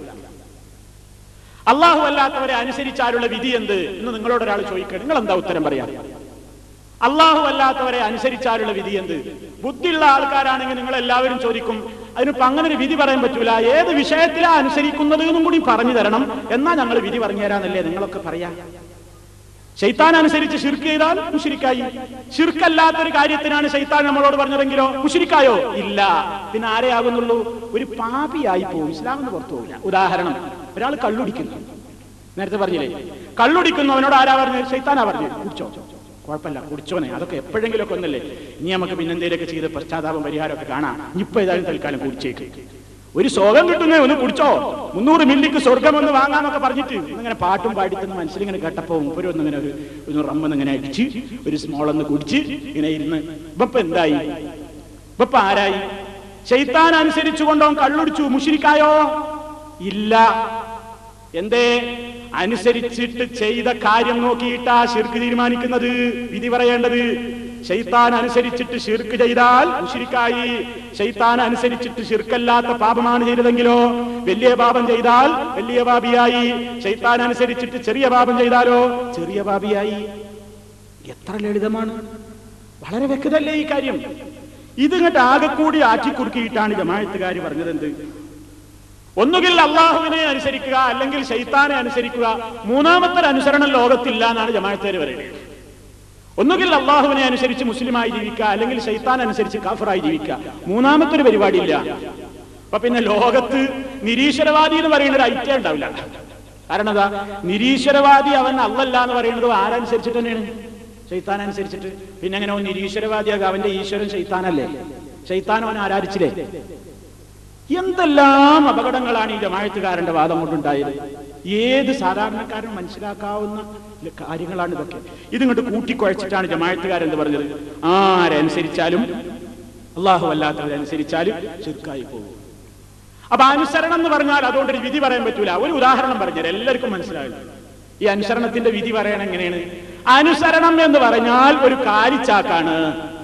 അള്ളാഹു അല്ലാത്തവരെ അനുസരിച്ചാലുള്ള വിധി എന്ത് എന്ന് നിങ്ങളോട് ഒരാൾ ചോദിക്കുക നിങ്ങൾ എന്താ ഉത്തരം പറയാം അള്ളാഹു അല്ലാത്തവരെ അനുസരിച്ചാലുള്ള വിധി എന്ത് ബുദ്ധിയുള്ള ആൾക്കാരാണെങ്കിൽ നിങ്ങൾ എല്ലാവരും ചോദിക്കും അതിനിപ്പോ അങ്ങനെ ഒരു വിധി പറയാൻ പറ്റൂല ഏത് വിഷയത്തിലാ അനുസരിക്കുന്നത് എന്നും കൂടി പറഞ്ഞു തരണം എന്നാ ഞങ്ങൾ വിധി പറഞ്ഞു തരാന്നല്ലേ നിങ്ങളൊക്കെ പറയാ ശൈത്താൻ അനുസരിച്ച് ഷിർക്ക് ചെയ്താൽ മുഷിരിക്കായി ഷിർക്കല്ലാത്തൊരു കാര്യത്തിനാണ് ശൈത്താൻ നമ്മളോട് പറഞ്ഞതെങ്കിലോ മുഷിരിക്കായോ ഇല്ല പിന്നെ ആരെയാകുന്നുള്ളൂ ഒരു പാപിയായി പോകും ഇസ്ലാമെന്ന് പുറത്തു പോകില്ല ഉദാഹരണം ഒരാൾ കള്ളുടിക്കുന്നു നേരത്തെ പറഞ്ഞില്ലേ കള്ളുടിക്കുന്നവനോട് ആരാ പറഞ്ഞത് ശൈത്താനാ പറഞ്ഞത് കുടിച്ചോ കുഴപ്പമില്ല കുടിച്ചോനെ അതൊക്കെ എപ്പോഴെങ്കിലും ഒക്കെ ഒന്നല്ലേ ഇനി നമുക്ക് പിന്നെന്തേലൊക്കെ ചെയ്ത് പശ്ചാത്താപം പരിഹാരമൊക്കെ കാണാം ഇപ്പൊ ഏതായാലും തൽക്കാലം കുടിച്ചേക്ക് ഒരു സ്വർഗം കിട്ടുന്നേ ഒന്ന് കുടിച്ചോ മുന്നൂറ് മില്ലിക്ക് സ്വർഗം ഒന്ന് വാങ്ങാന്നൊക്കെ പറഞ്ഞിട്ട് ഇങ്ങനെ പാട്ടും പാടിത്തന്ന് മനസ്സിലിങ്ങനെ കേട്ടപ്പോ മുപ്പര് ഒന്ന് ഇങ്ങനെ ഒരു ഒന്ന് റമ്മന്ന് ഇങ്ങനെ അടിച്ച് ഒരു സ്മോൾ ഒന്ന് കുടിച്ച് ഇങ്ങനെ ഇരുന്ന് ഇപ്പൊ എന്തായി ഇപ്പൊ ആരായി ശൈത്താൻ അനുസരിച്ചുകൊണ്ടോ കള്ളുടിച്ചു മുഷിരിക്കായോ ഇല്ല എന്തേ അനുസരിച്ചിട്ട് ചെയ്ത കാര്യം നോക്കിയിട്ടാ ശിർക്ക് തീരുമാനിക്കുന്നത് വിധി പറയേണ്ടത് ഷെയ്ത്താൻ അനുസരിച്ചിട്ട് ഷിർക്ക് ചെയ്താൽ മുഷിരിക്കായി ഷെയ്ത്താൻ അനുസരിച്ചിട്ട് ഷിർക്കല്ലാത്ത പാപമാണ് ചെയ്തതെങ്കിലോ വലിയ പാപം ചെയ്താൽ വലിയ പാപിയായി ഷെയ്ത്താൻ അനുസരിച്ചിട്ട് ചെറിയ പാപം ചെയ്താലോ ചെറിയ പാപിയായി എത്ര ലളിതമാണ് വളരെ വ്യക്തതല്ലേ ഈ കാര്യം ഇതിങ്ങട്ട് ആകെ കൂടി ആറ്റിക്കുറുക്കിയിട്ടാണ് ജമായത്തുകാർ പറഞ്ഞത് എന്ത് ഒന്നുകിൽ അള്ളാഹുവിനെ അനുസരിക്കുക അല്ലെങ്കിൽ ഷെയ്ത്താനെ അനുസരിക്കുക മൂന്നാമത്തെ ഒരു അനുസരണം ലോകത്തില്ല എന്നാണ് ജമാഅത്തേര് പറയുന്നത് ഒന്നുകിൽ അള്ളാഹുവിനെ അനുസരിച്ച് മുസ്ലിമായി ജീവിക്കുക അല്ലെങ്കിൽ ഷെയ്ത്താൻ അനുസരിച്ച് കാഫറായി ജീവിക്കുക മൂന്നാമത്തെ ഒരു പരിപാടിയില്ല അപ്പൊ പിന്നെ ലോകത്ത് നിരീശ്വരവാദി എന്ന് പറയുന്ന ഒരു ഐറ്റം ഉണ്ടാവില്ല കാരണം എന്താ നിരീശ്വരവാദി അവൻ അല്ലല്ല എന്ന് പറയുന്നത് ആരനുസരിച്ചിട്ട് തന്നെയാണ് ശൈത്താൻ അനുസരിച്ചിട്ട് പിന്നെ അങ്ങനെ അവൻ നിരീശ്വരവാദിയാകുക അവന്റെ ഈശ്വരൻ ശൈത്താനല്ലേ ശൈത്താൻ അവൻ ആരാധിച്ചില്ലേ എന്തെല്ലാം അപകടങ്ങളാണ് ഈ ജമായത്തുകാരന്റെ വാദം കൊണ്ടുണ്ടായത് ഏത് സാധാരണക്കാരനും മനസ്സിലാക്കാവുന്ന കാര്യങ്ങളാണ് ഇതൊക്കെ ഇതിങ്ങോട്ട് കൂട്ടിക്കുഴച്ചിട്ടാണ് ജമായത്തുകാരെന്ത് പറഞ്ഞത് ആരനുസരിച്ചാലും അള്ളാഹു അല്ലാത്തവരനുസരിച്ചാലും ചെറുക്കായി പോകും അപ്പൊ അനുസരണം എന്ന് പറഞ്ഞാൽ അതുകൊണ്ടൊരു വിധി പറയാൻ പറ്റൂല ഒരു ഉദാഹരണം പറഞ്ഞാൽ എല്ലാവർക്കും മനസ്സിലാവില്ല ഈ അനുസരണത്തിന്റെ വിധി പറയണ എങ്ങനെയാണ് അനുസരണം എന്ന് പറഞ്ഞാൽ ഒരു കാലിച്ചാക്കാണ്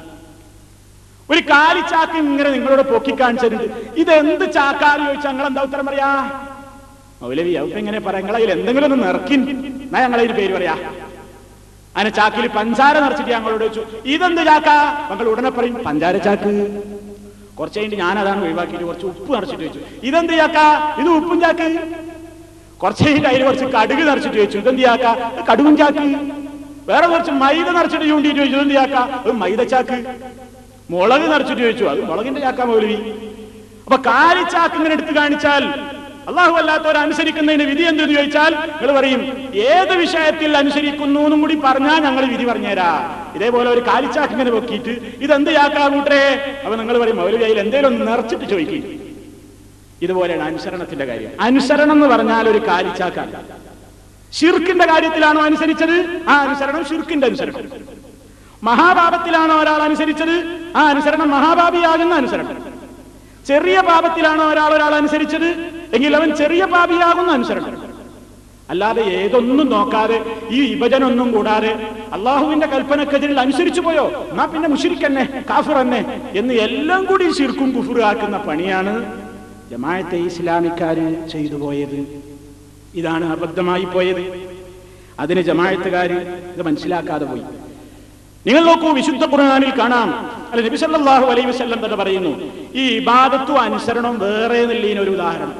ഒരു കാലിച്ചാക്ക് ഇങ്ങനെ നിങ്ങളോട് പൊക്കി കാണിച്ചിട്ടുണ്ട് ഇത് എന്ത് ചാക്കാന്ന് ചോദിച്ചാൽ ഞങ്ങൾ എന്താ ഉത്തരം പറയാ മൗലവി അവർക്ക് എങ്ങനെ പറയാം നിങ്ങളതിൽ എന്തെങ്കിലും ഒന്ന് നിറക്കിൻ എന്നാ ഞങ്ങളതിന് പേര് പറയാ അങ്ങനെ ചാക്കിൽ പഞ്ചാര നിറച്ചിട്ട് ഞങ്ങളോട് ചോദിച്ചു ഇതെന്ത് ചാക്ക മകൾ ഉടനെ പറയും പഞ്ചാര ചാക്ക് കുറച്ച് കഴിഞ്ഞിട്ട് ഞാൻ അതാണ് ഒഴിവാക്കിയിട്ട് കുറച്ച് ഉപ്പ് നിറച്ചിട്ട് ചോദിച്ചു ഇതെന്ത് ചാക്ക ഇത് ഉപ്പും ചാക്ക് കുറച്ച് കഴിഞ്ഞിട്ട് അതിൽ കുറച്ച് കടുക് നിറച്ചിട്ട് ചോദിച്ചു ഇതെന്ത് ചാക്ക ഇത് കടുകും ചാക്ക് വേറെ കുറച്ച് മൈദ നിറച്ചിട്ട് ചൂണ്ടിയിട്ട് ചോദിച്ചു ഇതെന്ത് ചാക്ക അത് മൈദ ചാക്ക് മുളക് നിറച്ചിട്ട് ചോദിച്ചു അത് മുളകിന്റെ ചാക്ക മൗലവി അപ്പൊ കാലിച്ചാക്ക് ഇങ്ങനെ എടുത്തു കാണിച്ചാൽ അള്ളാഹു അല്ലാത്തവർ അനുസരിക്കുന്നതിന് വിധി എന്തെന്ന് ചോദിച്ചാൽ നിങ്ങൾ പറയും ഏത് വിഷയത്തിൽ അനുസരിക്കുന്നു എന്നും കൂടി പറഞ്ഞാൽ ഞങ്ങൾ വിധി പറഞ്ഞുതരാ ഇതേപോലെ ഒരു കാലിച്ചാക്ക് ഇങ്ങനെ പൊക്കിയിട്ട് ഇതെന്ത് ചാക്കാ കൂട്ടരെ അപ്പൊ നിങ്ങൾ പറയും മൗലവി അതിൽ എന്തേലും ഒന്ന് നിറച്ചിട്ട് ചോദിക്കും ഇതുപോലെയാണ് അനുസരണത്തിന്റെ കാര്യം അനുസരണം എന്ന് പറഞ്ഞാൽ ഒരു കാലിച്ചാക്കാണ് ഷിർക്കിന്റെ കാര്യത്തിലാണോ അനുസരിച്ചത് ആ അനുസരണം ഷിർക്കിന്റെ അനുസരണം മഹാപാപത്തിലാണോ ഒരാൾ അനുസരിച്ചത് ആ അനുസരണം മഹാപാപിയാകുന്ന അനുസരണം ചെറിയ പാപത്തിലാണോ ഒരാൾ ഒരാൾ അനുസരിച്ചത് എങ്കിൽ അവൻ ചെറിയ പാപിയാകുന്ന അനുസരണം അല്ലാതെ ഏതൊന്നും നോക്കാതെ ഈ വിഭജനൊന്നും കൂടാതെ അള്ളാഹുവിന്റെ കൽപ്പനക്കെതിരിൽ അനുസരിച്ചു പോയോ എന്നാ പിന്നെ മുഷിരിക്കന്നെ കാഫിർ തന്നെ എന്ന് എല്ലാം കൂടി ശിർക്കും കുഫുർ ആക്കുന്ന പണിയാണ് ജമായത്തെ ഇസ്ലാമിക്കാര് ചെയ്തു പോയത് ഇതാണ് അബദ്ധമായി പോയത് അതിന് ജമായത്തുകാര് ഇത് മനസ്സിലാക്കാതെ പോയി നിങ്ങൾ നോക്കൂ വിശുദ്ധ ഖുർആനിൽ കാണാം അല്ല നബി സല്ലല്ലാഹു അലൈഹി വസല്ലം തന്നെ പറയുന്നു ഈ ഇബാദത്തും അനുസരണവും വേറെ എന്നുള്ളതിന് ഒരു ഉദാഹരണം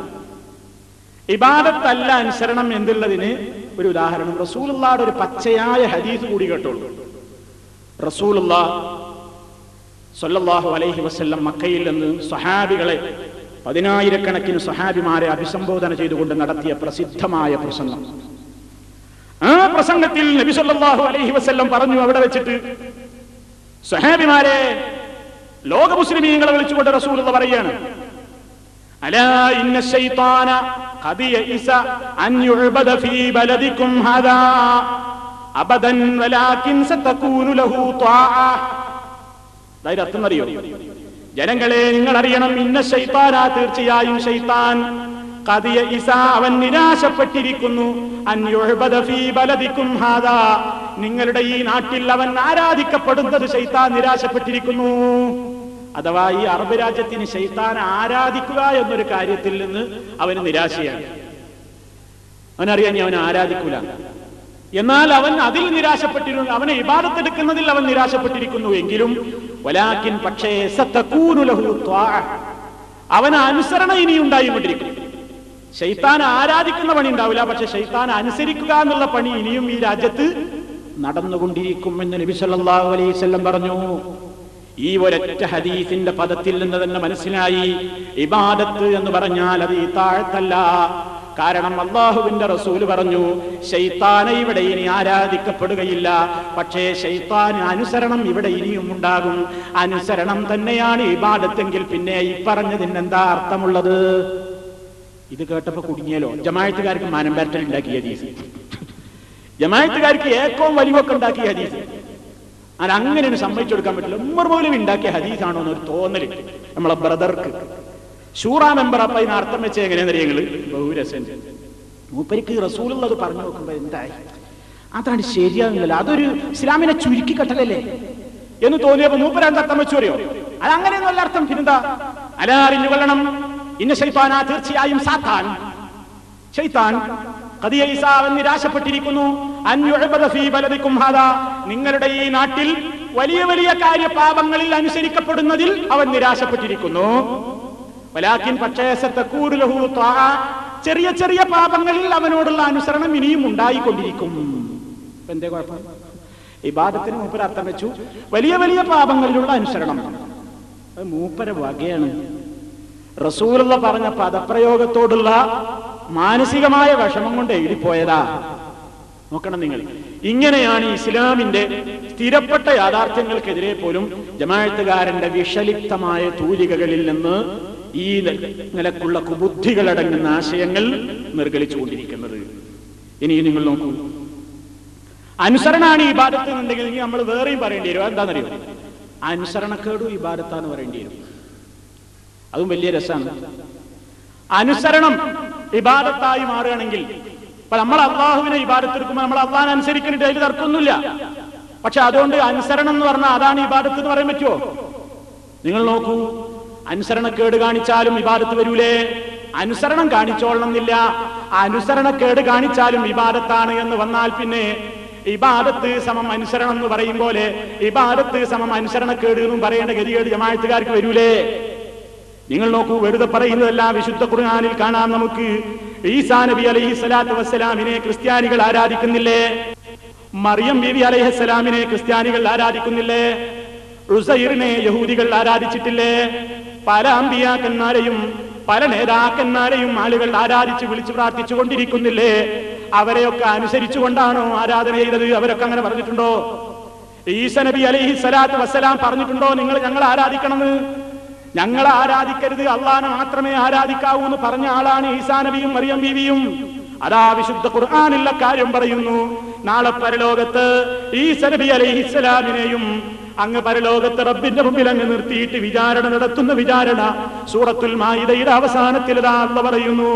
ഇബാദത്തല്ല അനുസരണം എന്തുള്ളതിന് ഒരു ഉദാഹരണം റസൂലുള്ളായുടെ ഒരു പച്ചയായ ഹദീസ് കൂടി കേട്ടോളൂ റസൂലുള്ള സല്ലല്ലാഹു അലൈഹി വസല്ലം മക്കയിൽ നിന്ന് സ്വഹാബികളെ പതിനായിരക്കണക്കിന് സ്വഹാബിമാരെ അഭിസംബോധന ചെയ്തുകൊണ്ട് നടത്തിയ പ്രസിദ്ധമായ പ്രസംഗം ആ പ്രസംഗത്തിൽ നബി സല്ലല്ലാഹു അലൈഹി വസല്ലം പറഞ്ഞു അവിടെ വെച്ചിട്ട് സഹാബിമാരെ ലോക മുസ്ലിമീങ്ങളെ വിളിച്ചുകൊണ്ട് റസൂൽ പറയാണ് അലാ ഇന്ന ശൈത്താന ഖദ് യഇസ അൻ യുഅബദ ഫീ ബലദികും ഹദാ അബദൻ വലാകിൻ സതകൂനു ലഹു ത്വാഅ അതായത് അർത്ഥം അറിയോ ജനങ്ങളെ നിങ്ങൾ അറിയണം ഇന്ന ശൈത്താന തീർച്ചയായും ശൈത്താൻ കതിയ ഇസ അവൻ നിരാശപ്പെട്ടിരിക്കുന്നു അന്യുഅബദ ഫീ ബലദികും ഹാദാ നിങ്ങളുടെ ഈ നാട്ടിൽ അവൻ ആരാധിക്കപ്പെടുന്നത് ശൈത്താൻ നിരാശപ്പെട്ടിരിക്കുന്നു അഥവാ ഈ അറബ് രാജ്യത്തിന് ശൈത്താൻ ആരാധിക്കുക എന്നൊരു കാര്യത്തിൽ നിന്ന് അവന് നിരാശയാണ് അവനറിയാൻ ഞാൻ അവനെ ആരാധിക്കൂല എന്നാൽ അവൻ അതിൽ നിരാശപ്പെട്ടിരുന്നു അവനെ ഇബാദത്തെടുക്കുന്നതിൽ അവൻ നിരാശപ്പെട്ടിരിക്കുന്നു എങ്കിലും വലാക്കിൻ പക്ഷേ സത്തകൂനു ലഹു ത്വാഅ. അവന് അനുസരണ ഇനി ഉണ്ടായിക്കൊണ്ടിരിക്കും ശൈത്താൻ ആരാധിക്കുന്ന പണി ഉണ്ടാവില്ല പക്ഷെ ശൈത്താൻ അനുസരിക്കുക എന്നുള്ള പണി ഇനിയും ഈ രാജ്യത്ത് നടന്നുകൊണ്ടിരിക്കും എന്ന് നബി സല്ലല്ലാഹു അലൈഹി വസല്ലം പറഞ്ഞു ഈ ഒരൊറ്റ ഹദീസിന്റെ പദത്തിൽ നിന്ന് തന്നെ മനസ്സിലായി ഇബാദത്ത് എന്ന് പറഞ്ഞാൽ അത് ഈ താഴത്തല്ല കാരണം അള്ളാഹുവിന്റെ റസൂല് പറഞ്ഞു ശൈത്താനെ ഇവിടെ ഇനി ആരാധിക്കപ്പെടുകയില്ല പക്ഷേ ശൈത്താന് അനുസരണം ഇവിടെ ഇനിയും ഉണ്ടാകും അനുസരണം തന്നെയാണ് ഇബാദത്തെങ്കിൽ പിന്നെ ഈ പറഞ്ഞതിന് എന്താ അർത്ഥമുള്ളത് ഇത് കേട്ടപ്പോ കുടുങ്ങിയല്ലോ ജമായത്തുകാർക്ക് മാനം പരട്ടൽ ഉണ്ടാക്കിയ ഹദീസ് ജമായത്തുകാർക്ക് ഏറ്റവും വലിവൊക്കെ ഉണ്ടാക്കിയ ഹദീസ് അത് അങ്ങനെ സമ്മതിച്ചു കൊടുക്കാൻ പറ്റില്ല ഉമ്മർ പോലും ഉണ്ടാക്കിയ ഹദീസാണോ എന്നൊരു തോന്നല് നമ്മളെ ബ്രദർക്ക് ഷൂറ മെമ്പർ അപ്പൊ ഇതിന് അർത്ഥം വെച്ച എങ്ങനെയാണെന്ന് അറിയങ്ങള് ബഹുരസൻ മൂപ്പരിക്ക് റസൂലുള്ളത് പറഞ്ഞു നോക്കുമ്പോ എന്തായി അതാണ് ശരിയാകുന്നില്ല അതൊരു ഇസ്ലാമിനെ ചുരുക്കി കെട്ടലല്ലേ എന്ന് തോന്നിയപ്പോ മൂപ്പര് എന്താ അർത്ഥം വെച്ചു അറിയോ അത് അങ്ങനെയൊന്നുമല്ല അർത്ഥം പിന്നെന്താ അല അറിഞ്ഞു കൊള്ളണം ഇന്ന ശൈത്താന തീർച്ചയായും സാത്താൻ ശൈത്താൻ ഖദിയ ഈസാ അവൻ നിരാശപ്പെട്ടിരിക്കുന്നു അൻ യുഅബദ ഫീ ബലദികും ഹാദാ നിങ്ങളുടെ ഈ നാട്ടിൽ വലിയ വലിയ കാര്യപാപങ്ങളിൽ അനുസരിക്കപ്പെടുന്നതിൽ അവൻ നിരാശപ്പെട്ടിരിക്കുന്നു വലാക്കിൻ പക്ഷേ സതകൂനു ലഹു ത്വാഅ. ചെറിയ ചെറിയ പാപങ്ങളിൽ അവനോടുള്ള അനുസരണം ഇനിയും ഉണ്ടായിക്കൊണ്ടിരിക്കും ഇപ്പൊ എന്തേ കുഴപ്പം ഇബാദത്തിന് മൂപ്പര് അർത്ഥം വെച്ചു വലിയ വലിയ പാപങ്ങളിലുള്ള അനുസരണം അത് മൂപ്പര വകയാണ് റസൂലുള്ള പറഞ്ഞ പദപ്രയോഗത്തോടുള്ള മാനസികമായ വിഷമം കൊണ്ട് എഴുതിപ്പോയതാ നോക്കണം നിങ്ങൾ ഇങ്ങനെയാണ് ഇസ്ലാമിന്റെ സ്ഥിരപ്പെട്ട യാഥാർത്ഥ്യങ്ങൾക്കെതിരെ പോലും ജമാഅത്തുകാരന്റെ വിഷലിപ്തമായ തൂലികകളിൽ നിന്ന് ഈ നിലക്കുള്ള കുബുദ്ധികളടങ്ങുന്ന ആശയങ്ങൾ നിർഗളിച്ചുകൊണ്ടിരിക്കുന്നത് ഇനി നിങ്ങൾ നോക്കൂ അനുസരണാണ് ഈ ബാധത്ത് എന്നുണ്ടെങ്കിൽ ഇനി നമ്മൾ വേറെയും പറയേണ്ടി വരും എന്താണെന്നറിയോ അനുസരണക്കേടും ഈ ബാധത്താന്ന് പറയേണ്ടി വരും അതും വലിയ രസമാണ് അനുസരണം ഇബാദത്തായി മാറുകയാണെങ്കിൽ ഇപ്പൊ നമ്മൾ അള്ളാഹുവിനെ ഇബാദത്തെടുക്കുമ്പോൾ നമ്മൾ അള്ളാഹിനെ അനുസരിക്കുന്നുണ്ട് അതിൽ തർക്കമൊന്നുമില്ല പക്ഷെ അതുകൊണ്ട് അനുസരണം എന്ന് പറഞ്ഞാൽ അതാണ് ഇബാദത്ത് എന്ന് പറയാൻ പറ്റുമോ നിങ്ങൾ നോക്കൂ അനുസരണക്കേട് കാണിച്ചാലും ഇബാദത്ത് വരൂലേ അനുസരണം കാണിച്ചോളണം എന്നില്ല അനുസരണക്കേട് കാണിച്ചാലും ഇബാദത്താണ് എന്ന് വന്നാൽ പിന്നെ ഇബാദത്ത് സമം അനുസരണം എന്ന് പറയും പോലെ ഇബാദത്ത് സമം അനുസരണക്കേട് എന്നും പറയേണ്ട ഗതികേട് ജമാഴത്തുകാർക്ക് വരൂലേ നിങ്ങൾ നോക്കൂ വെറുതെ പറയുന്നതല്ല വിശുദ്ധ ഖുർആനിൽ കാണാം നമുക്ക് ഈസാ നബി അലൈഹി സ്വലാത്തു വസ്സലാമിനെ ക്രിസ്ത്യാനികൾ ആരാധിക്കുന്നില്ലേ മറിയം ബിബി അലൈഹിസ്സലാമിനെ ക്രിസ്ത്യാനികൾ ആരാധിക്കുന്നില്ലേ റുസൈറിനെ യഹൂദികൾ ആരാധിച്ചിട്ടില്ലേ പല അമ്പിയാക്കന്മാരെയും പല നേതാക്കന്മാരെയും ആളുകൾ ആരാധിച്ച് വിളിച്ചു പ്രാർത്ഥിച്ചു കൊണ്ടിരിക്കുന്നില്ലേ അവരെയൊക്കെ അനുസരിച്ചുകൊണ്ടാണോ ആരാധന ചെയ്തത് അവരൊക്കെ അങ്ങനെ പറഞ്ഞിട്ടുണ്ടോ ഈസ നബി അലൈഹി സ്വലാത്തു വസ്സലാം പറഞ്ഞിട്ടുണ്ടോ നിങ്ങൾ ഞങ്ങൾ ആരാധിക്കണമെന്ന് ഞങ്ങൾ ആരാധിക്കരുത് അള്ളാനെ മാത്രമേ ആരാധിക്കാവൂ എന്ന് പറഞ്ഞ ആളാണ് ഈസാ നബിയും മറിയം ബീവിയും അതാ വിശുദ്ധ ഖുർആാനുള്ള കാര്യം പറയുന്നു നാളെ പരലോകത്ത് ഈസ നബി അലൈഹിസ്സലാമിനെയും അങ്ങ് പരലോകത്ത് റബ്ബിന്റെ മുമ്പിൽ അങ്ങ് നിർത്തിയിട്ട് വിചാരണ നടത്തുന്ന വിചാരണ സൂറത്തുൽ മായിദയുടെ അവസാനത്തിൽ ഇതാ അള്ള പറയുന്നു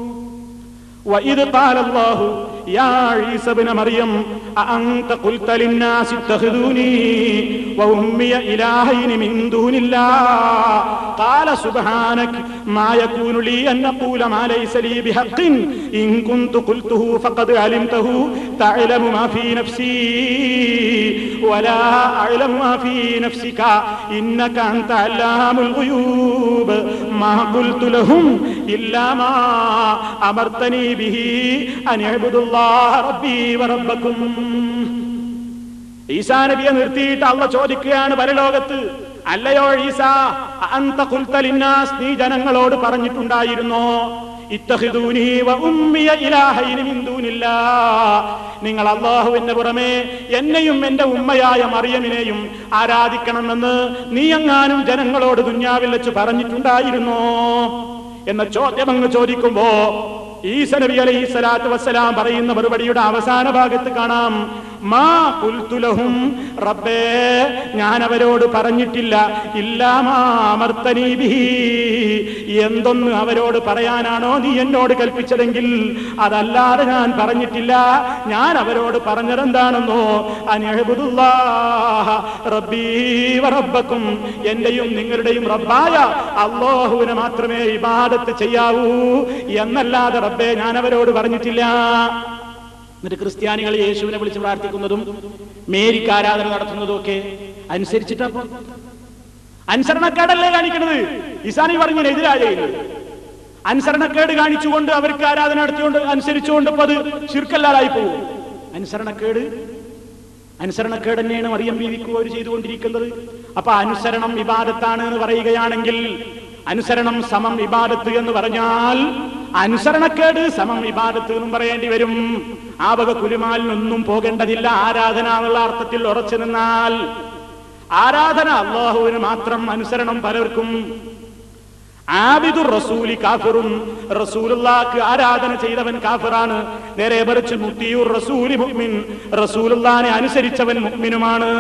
وإذ قال الله يا عيسى ابن مريم أأنت قلت للناس اتخذوني وأمي إلهين من دون الله قال سبحانك ما يكون لي أن أقول ما ليس لي بحق إن كنت قلته فقد علمته تعلم ما في نفسي ولا أعلم ما في نفسك إنك أنت علام الغيوب ما قلت لهم إلا ما أمرتني به أن اعبدوا الله ربي وربكم ഈസാ നബിയെ നിർത്തിയിട്ട് അള്ള ചോദിക്കുകയാണ് പരലോകത്ത് അല്ലയോ ഈസ അന്ത കുൽത്തലിന്നാസ് നീ ജനങ്ങളോട് പറഞ്ഞിട്ടുണ്ടായിരുന്നോ ഇത്തഹിദൂനി വ ഉമ്മിയ ഇലാഹൈനി മിൻ ദൂനില്ലാ. നിങ്ങൾ അള്ളാഹുവിന്റെ പുറമെ എന്നെയും എന്റെ ഉമ്മയായ മറിയമിനെയും ആരാധിക്കണമെന്ന് നീ എങ്ങാനും ജനങ്ങളോട് ദുന്യാവിൽ വെച്ച് പറഞ്ഞിട്ടുണ്ടായിരുന്നോ എന്ന ചോദ്യം അങ്ങ് ചോദിക്കുമ്പോ ഈസ നബി അലൈഹി സ്വലാത്തു വസ്സലാം പറയുന്ന മറുപടിയുടെ അവസാന ഭാഗത്ത് കാണാം മാ കുൽത്തുലഹും റബ്ബേ ഞാൻ അവരോട് പറഞ്ഞിട്ടില്ല ഇല്ലാമാമർത്തനീ ബിഹി എന്തൊന്ന് അവരോട് പറയാനാണോ നീ എന്നോട് കൽപ്പിച്ചതെങ്കിൽ അതല്ലാതെ ഞാൻ പറഞ്ഞിട്ടില്ല ഞാൻ അവരോട് പറഞ്ഞതെന്താണെന്നോ അനിഹബുദുല്ലാഹ റബ്ബീ വറബ്ബക്കും എന്റെയും നിങ്ങളുടെയും റബ്ബായ അള്ളാഹുവിനെ മാത്രമേ ഇബാദത്ത് ചെയ്യാവൂ എന്നല്ലാതെ റബ്ബേ ഞാൻ അവരോട് പറഞ്ഞിട്ടില്ല എന്നിട്ട് ക്രിസ്ത്യാനികൾ യേശുവിനെ വിളിച്ച് പ്രാർത്ഥിക്കുന്നതും മേരിക്ക് ആരാധന നടത്തുന്നതും ഒക്കെ അനുസരിച്ചിട്ടപ്പോ അനുസരണക്കേടല്ലേ കാണിക്കുന്നത് ഇസാനി പറഞ്ഞതിന് എതിരായ ചെയ്യുന്നത് അനുസരണക്കേട് കാണിച്ചുകൊണ്ട് അവർക്ക് ആരാധന നടത്തിക്കൊണ്ട് അനുസരിച്ചുകൊണ്ട് ഇപ്പൊ അത് ശിർക്കല്ലാതായി പോകും അനുസരണക്കേട് അനുസരണക്കേട് തന്നെയാണ് മറിയം ബീവിക്ക് അവർ ചെയ്തുകൊണ്ടിരിക്കുന്നത് അപ്പൊ അനുസരണം വിവാദത്താണ് എന്ന് പറയുകയാണെങ്കിൽ അനുസരണം സമം വിവാദത്ത് എന്ന് പറഞ്ഞാൽ അനുസരണക്കേട് സമം വിവാദത്ത് എന്നും പറയേണ്ടി വരും ആ വക കുലുമാലിനൊന്നും പോകേണ്ടതില്ല ആരാധന എന്നുള്ള അർത്ഥത്തിൽ ഉറച്ചു നിന്നാൽ ആരാധന അള്ളാഹുവിന് മാത്രം അനുസരണം പലർക്കും ആബിദുർ റസൂലി കാഫിറും റസൂലുള്ളാക്ക് ആരാധന ചെയ്തവൻ കാഫിറാണ് നേരെ മറിച്ച് മുത്തിയൂർ റസൂലി മുഅ്മിൻ റസൂലുള്ളാനെ അനുസരിച്ചവൻ മുഅ്മിനുമാണ്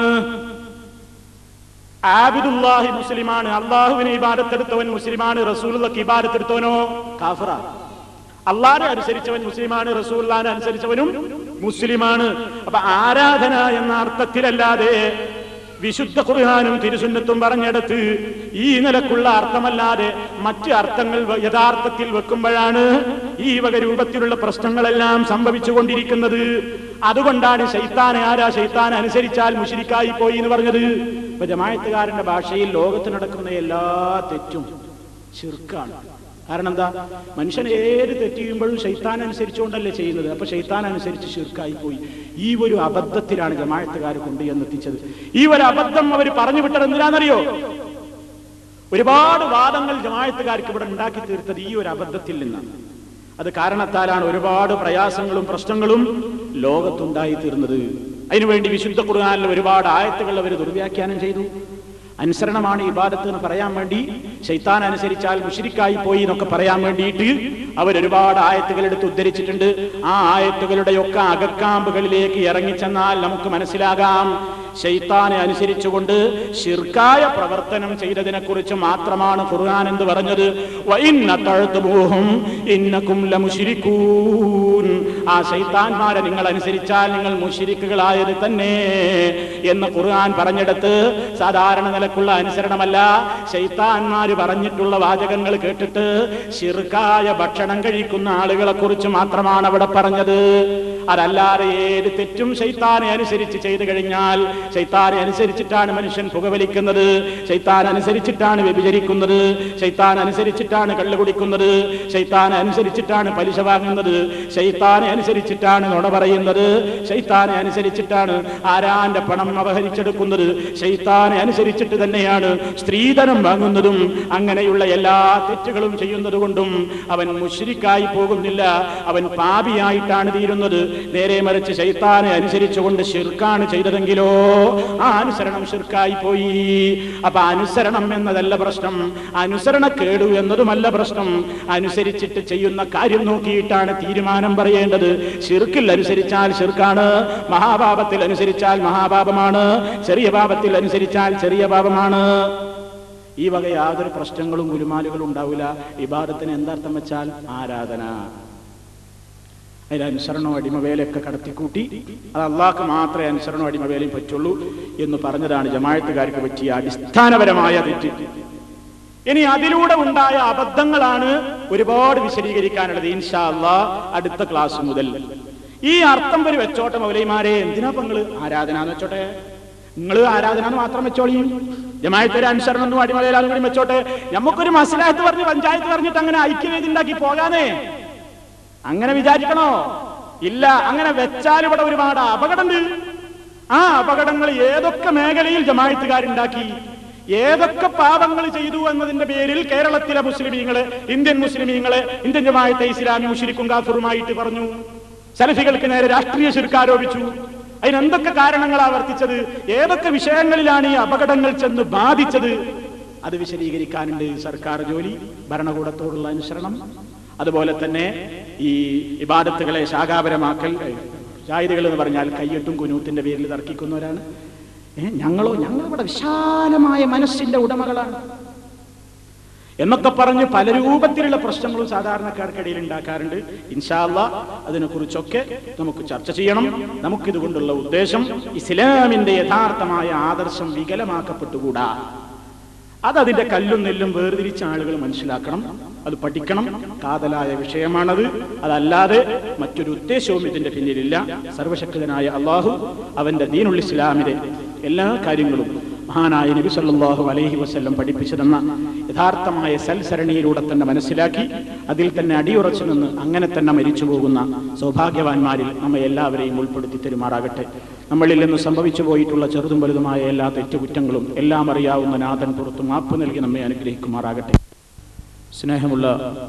ആബിദുല്ലാഹി മുസ്ലിമാണ് അള്ളാഹുവിനെ ഇബാദത്തെടുത്തവൻ മുസ്ലിമാണ് റസൂലുള്ളക്ക് ഇബാദത്തെടുത്തവനോ കാഫിറ അള്ളാഹിനെ അനുസരിച്ചവൻ മുസ്ലിമാണ് റസൂല്ലാനെ അനുസരിച്ചവനും മുസ്ലിമാണ് അപ്പൊ ആരാധന എന്ന അർത്ഥത്തിലല്ലാതെ വിശുദ്ധ ഖുർആാനും തിരുസുന്നത്തും പറഞ്ഞെടുത്ത് ഈ നിലക്കുള്ള അർത്ഥമല്ലാതെ മറ്റ് അർത്ഥങ്ങൾ വ- യഥാർത്ഥത്തിൽ വെക്കുമ്പോഴാണ് ഈ വക രൂപത്തിലുള്ള പ്രശ്നങ്ങളെല്ലാം സംഭവിച്ചുകൊണ്ടിരിക്കുന്നത് അതുകൊണ്ടാണ് ശൈത്താനെ ആരാ ശൈത്താൻ അനുസരിച്ചാൽ മുഷിരിക്കായി പോയി എന്ന് പറഞ്ഞത് ഇപ്പൊ ജമായത്തുകാരന്റെ ഭാഷയിൽ ലോകത്ത് നടക്കുന്ന എല്ലാ തെറ്റും ശിർക്കാണ് കാരണം എന്താ മനുഷ്യൻ ഏത് തെറ്റ് ചെയ്യുമ്പോഴും ശൈത്താൻ അനുസരിച്ചുകൊണ്ടല്ലേ ചെയ്യുന്നത് അപ്പൊ ശൈത്താൻ അനുസരിച്ച് ശിർക്കായി പോയി ഈ ഒരു അബദ്ധത്തിലാണ് ജമായത്തുകാർ കൊണ്ട് എന്നെത്തിച്ചത് ഈ ഒരു അബദ്ധം അവർ പറഞ്ഞു വിട്ടത് എന്തിനാണെന്നറിയോ ഒരുപാട് വാദങ്ങൾ ജമായത്തുകാർക്ക് ഇവിടെ ഉണ്ടാക്കി തീർത്തത് ഈ ഒരു അബദ്ധത്തിൽ നിന്നാണ് അത് കാരണത്താലാണ് ഒരുപാട് പ്രയാസങ്ങളും പ്രശ്നങ്ങളും ലോകത്തുണ്ടായി തീർന്നത് അതിനുവേണ്ടി വിശുദ്ധ ഖുർആനിൽ ഒരുപാട് ആയത്തുകൾ അവർ ദുർവ്യാഖ്യാനം ചെയ്തു അനുസരണമാണ് ഇബാദത്ത് എന്ന് പറയാൻ വേണ്ടി ശൈത്താൻ അനുസരിച്ചാൽ മുഷിരിക്കായി പോയി എന്നൊക്കെ പറയാൻ വേണ്ടിയിട്ട് അവർ ഒരുപാട് ആയത്തുകൾ എടുത്ത് ഉദ്ധരിച്ചിട്ടുണ്ട് ആ ആയത്തുകളുടെയൊക്കെ അകക്കാമ്പുകളിലേക്ക് ഇറങ്ങിച്ചെന്നാൽ നമുക്ക് മനസ്സിലാകാം ശൈത്താനെ അനുസരിച്ചുകൊണ്ട് ഷിർക്കായ പ്രവർത്തനം ചെയ്തതിനെ കുറിച്ച് മാത്രമാണ് ഖുർആൻ എന്ന് പറഞ്ഞത് വഇന്ന തഅ്തുബൂഹും ഇന്നകും ലമുശ്രികൂൻ ആ ശൈത്താൻമാരെ നിങ്ങൾ അനുസരിച്ചാൽ നിങ്ങൾ മുഷിരിക്കുകളായത് തന്നെ എന്ന് ഖുർആൻ പറഞ്ഞെടുത്ത് സാധാരണ നിലക്കുള്ള അനുസരണമല്ല ശൈത്താൻമാര് പറഞ്ഞിട്ടുള്ള വാചകങ്ങൾ കേട്ടിട്ട് ഷിർക്കായ ഭക്ഷണം കഴിക്കുന്ന ആളുകളെ കുറിച്ച് മാത്രമാണ് അവിടെ പറഞ്ഞത് അതല്ലാതെ ഏത് തെറ്റും ശൈത്താനെ അനുസരിച്ച് ചെയ്തു കഴിഞ്ഞാൽ ശൈത്താനെ അനുസരിച്ചിട്ടാണ് മനുഷ്യൻ പുകവലിക്കുന്നത് ശൈത്താൻ അനുസരിച്ചിട്ടാണ് വ്യഭിചരിക്കുന്നത് ശൈത്താൻ അനുസരിച്ചിട്ടാണ് കള്ളു കുടിക്കുന്നത് ശൈത്താൻ അനുസരിച്ചിട്ടാണ് പലിശ വാങ്ങുന്നത് ശൈത്താനെ അനുസരിച്ചിട്ടാണ് നുണ പറയുന്നത് ശൈത്താനെ അനുസരിച്ചിട്ടാണ് ആരാന്റെ പണം അപഹരിച്ചെടുക്കുന്നത് ശൈത്താനെ അനുസരിച്ചിട്ട് തന്നെയാണ് സ്ത്രീധനം വാങ്ങുന്നതും അങ്ങനെയുള്ള എല്ലാ തെറ്റുകളും ചെയ്യുന്നത് കൊണ്ടും അവൻ മുഷ്രിക്കായി പോകുന്നില്ല അവൻ പാപിയായിട്ടാണ് തീരുന്നത് നേരെ മറിച്ച് ശൈത്താനെ അനുസരിച്ചുകൊണ്ട് ഷിർക്കാണ് ചെയ്തതെങ്കിലോ ആ അനുസരണം ഷിർക്കായി പോയി അപ്പൊ അനുസരണം എന്നതല്ല പ്രശ്നം അനുസരണ കേടു എന്നതുമല്ല പ്രശ്നം അനുസരിച്ചിട്ട് ചെയ്യുന്ന കാര്യം നോക്കിയിട്ടാണ് തീരുമാനം പറയേണ്ടത് ഷിർക്കിൽ അനുസരിച്ചാൽ ഷിർക്കാണ് മഹാപാപത്തിൽ അനുസരിച്ചാൽ മഹാപാപമാണ് ചെറിയ പാപത്തിൽ അനുസരിച്ചാൽ ചെറിയ പാപമാണ് ഈ വക യാതൊരു പ്രശ്നങ്ങളും ഗുലുമാലുകളും ഉണ്ടാവില്ല ഇബാദത്തിന് എന്താർത്ഥം വെച്ചാൽ ആരാധന അതിൽ അനുസരണവും അടിമവേലയൊക്കെ കടത്തിക്കൂട്ടി അത് അള്ളാഹ്ക്ക് മാത്രമേ അനുസരണവും അടിമവേലയും പറ്റുള്ളൂ എന്ന് പറഞ്ഞതാണ് ജമായത്തുകാർക്ക് പറ്റിയ അടിസ്ഥാനപരമായ തെറ്റ് ഇനി അതിലൂടെ ഉണ്ടായ അബദ്ധങ്ങളാണ് ഒരുപാട് വിശദീകരിക്കാനുള്ളത് ഇൻഷാ അള്ളാ അടുത്ത ക്ലാസ് മുതൽ ഈ അർത്ഥം വരെ വെച്ചോട്ടെ മൗലൈമാരെ എന്തിനാ നിങ്ങള് ആരാധന എന്ന് വെച്ചോട്ടെ നിങ്ങൾ ആരാധന എന്ന് മാത്രം വെച്ചോളിയും ജമായത്തൊരു അനുസരണം ഒന്നും അടിമലയിലാലും കൂടി വെച്ചോട്ടെ നമുക്കൊരു മസലായത്ത് പറഞ്ഞ് പഞ്ചായത്ത് പറഞ്ഞിട്ട് അങ്ങനെ ഐക്യവേദി ഉണ്ടാക്കി പോകാനേ അങ്ങനെ വിചാരിക്കണോ ഇല്ല അങ്ങനെ വെച്ചാൽ ഇവിടെ ഒരുപാട് അപകടമുണ്ട് ആ അപകടങ്ങൾ ഏതൊക്കെ മേഖലയിൽ ജമായത്തുകാരുണ്ടാക്കി ഏതൊക്കെ പാപങ്ങൾ ചെയ്തു എന്നതിന്റെ പേരിൽ കേരളത്തിലെ മുസ്ലിമീങ്ങള് ഇന്ത്യൻ മുസ്ലിമീങ്ങള് ഇന്ത്യൻ ജമായത്തെ ഇസ്ലാമി മുഷിരിക്കും കാഫറുമായിട്ട് പറഞ്ഞു സലഫികൾക്ക് നേരെ രാഷ്ട്രീയ ശിർക്ക് ആരോപിച്ചു അതിനെന്തൊക്കെ കാരണങ്ങൾ ആവർത്തിച്ചത് ഏതൊക്കെ വിഷയങ്ങളിലാണ് ഈ അപകടങ്ങൾ ചെന്ന് ബാധിച്ചത് അത് വിശദീകരിക്കാനുണ്ട് സർക്കാർ ജോലി ഭരണകൂടത്തോടുള്ള അനുസരണം അതുപോലെ തന്നെ ഈ ഇബാദത്തുകളെ ശാഖാപരമാക്കൽ ജാഹിദുകൾ എന്ന് പറഞ്ഞാൽ കയ്യെട്ടും കുനൂത്തിന്റെ പേരിൽ തർക്കിക്കുന്നവരാണ് ഏ, ഞങ്ങളോ ഞങ്ങൾ ഇവിടെ വിശാലമായ മനസ്സിന്റെ ഉടമകളാണ് എന്നൊക്കെ പറഞ്ഞ് പല രൂപത്തിലുള്ള പ്രശ്നങ്ങളും സാധാരണക്കാർക്കിടയിൽ ഉണ്ടാക്കാറുണ്ട് ഇൻഷാല്ല അതിനെക്കുറിച്ചൊക്കെ നമുക്ക് ചർച്ച ചെയ്യണം നമുക്കിതുകൊണ്ടുള്ള ഉദ്ദേശം ഇസ്ലാമിന്റെ യഥാർത്ഥമായ ആദർശം വികലമാക്കപ്പെട്ടുകൂടാ അതതിന്റെ കല്ലും നെല്ലും വേർതിരിച്ച ആളുകൾ മനസ്സിലാക്കണം അത് പഠിക്കണം കാതലായ വിഷയമാണത് അതല്ലാതെ മറ്റൊരു ഉദ്ദേശവും ഇതിന്റെ പിന്നിലില്ല സർവശക്തനായ അള്ളാഹു അവന്റെ ദീനുൽ ഇസ്ലാമിലെ എല്ലാ കാര്യങ്ങളും മഹാനായ നബി സല്ലല്ലാഹു അലൈഹി വസല്ലം പഠിപ്പിച്ചു തന്ന യഥാർത്ഥമായ സൽസരണിയിലൂടെ തന്നെ മനസ്സിലാക്കി അതിൽ തന്നെ അടിയുറച്ചു നിന്ന് അങ്ങനെ തന്നെ മരിച്ചു പോകുന്ന സൗഭാഗ്യവാന്മാരിൽ നമ്മെ എല്ലാവരെയും ഉൾപ്പെടുത്തി തെരുമാറാകട്ടെ നമ്മളിൽ നിന്ന് സംഭവിച്ചു പോയിട്ടുള്ള ചെറുതും വലുതുമായ എല്ലാ തെറ്റുകുറ്റങ്ങളും എല്ലാം അറിയാവുന്ന നാഥൻ പുറത്തു മാപ്പ് നൽകി നമ്മെ അനുഗ്രഹിക്കുമാറാകട്ടെ സ്നേഹമുള്ള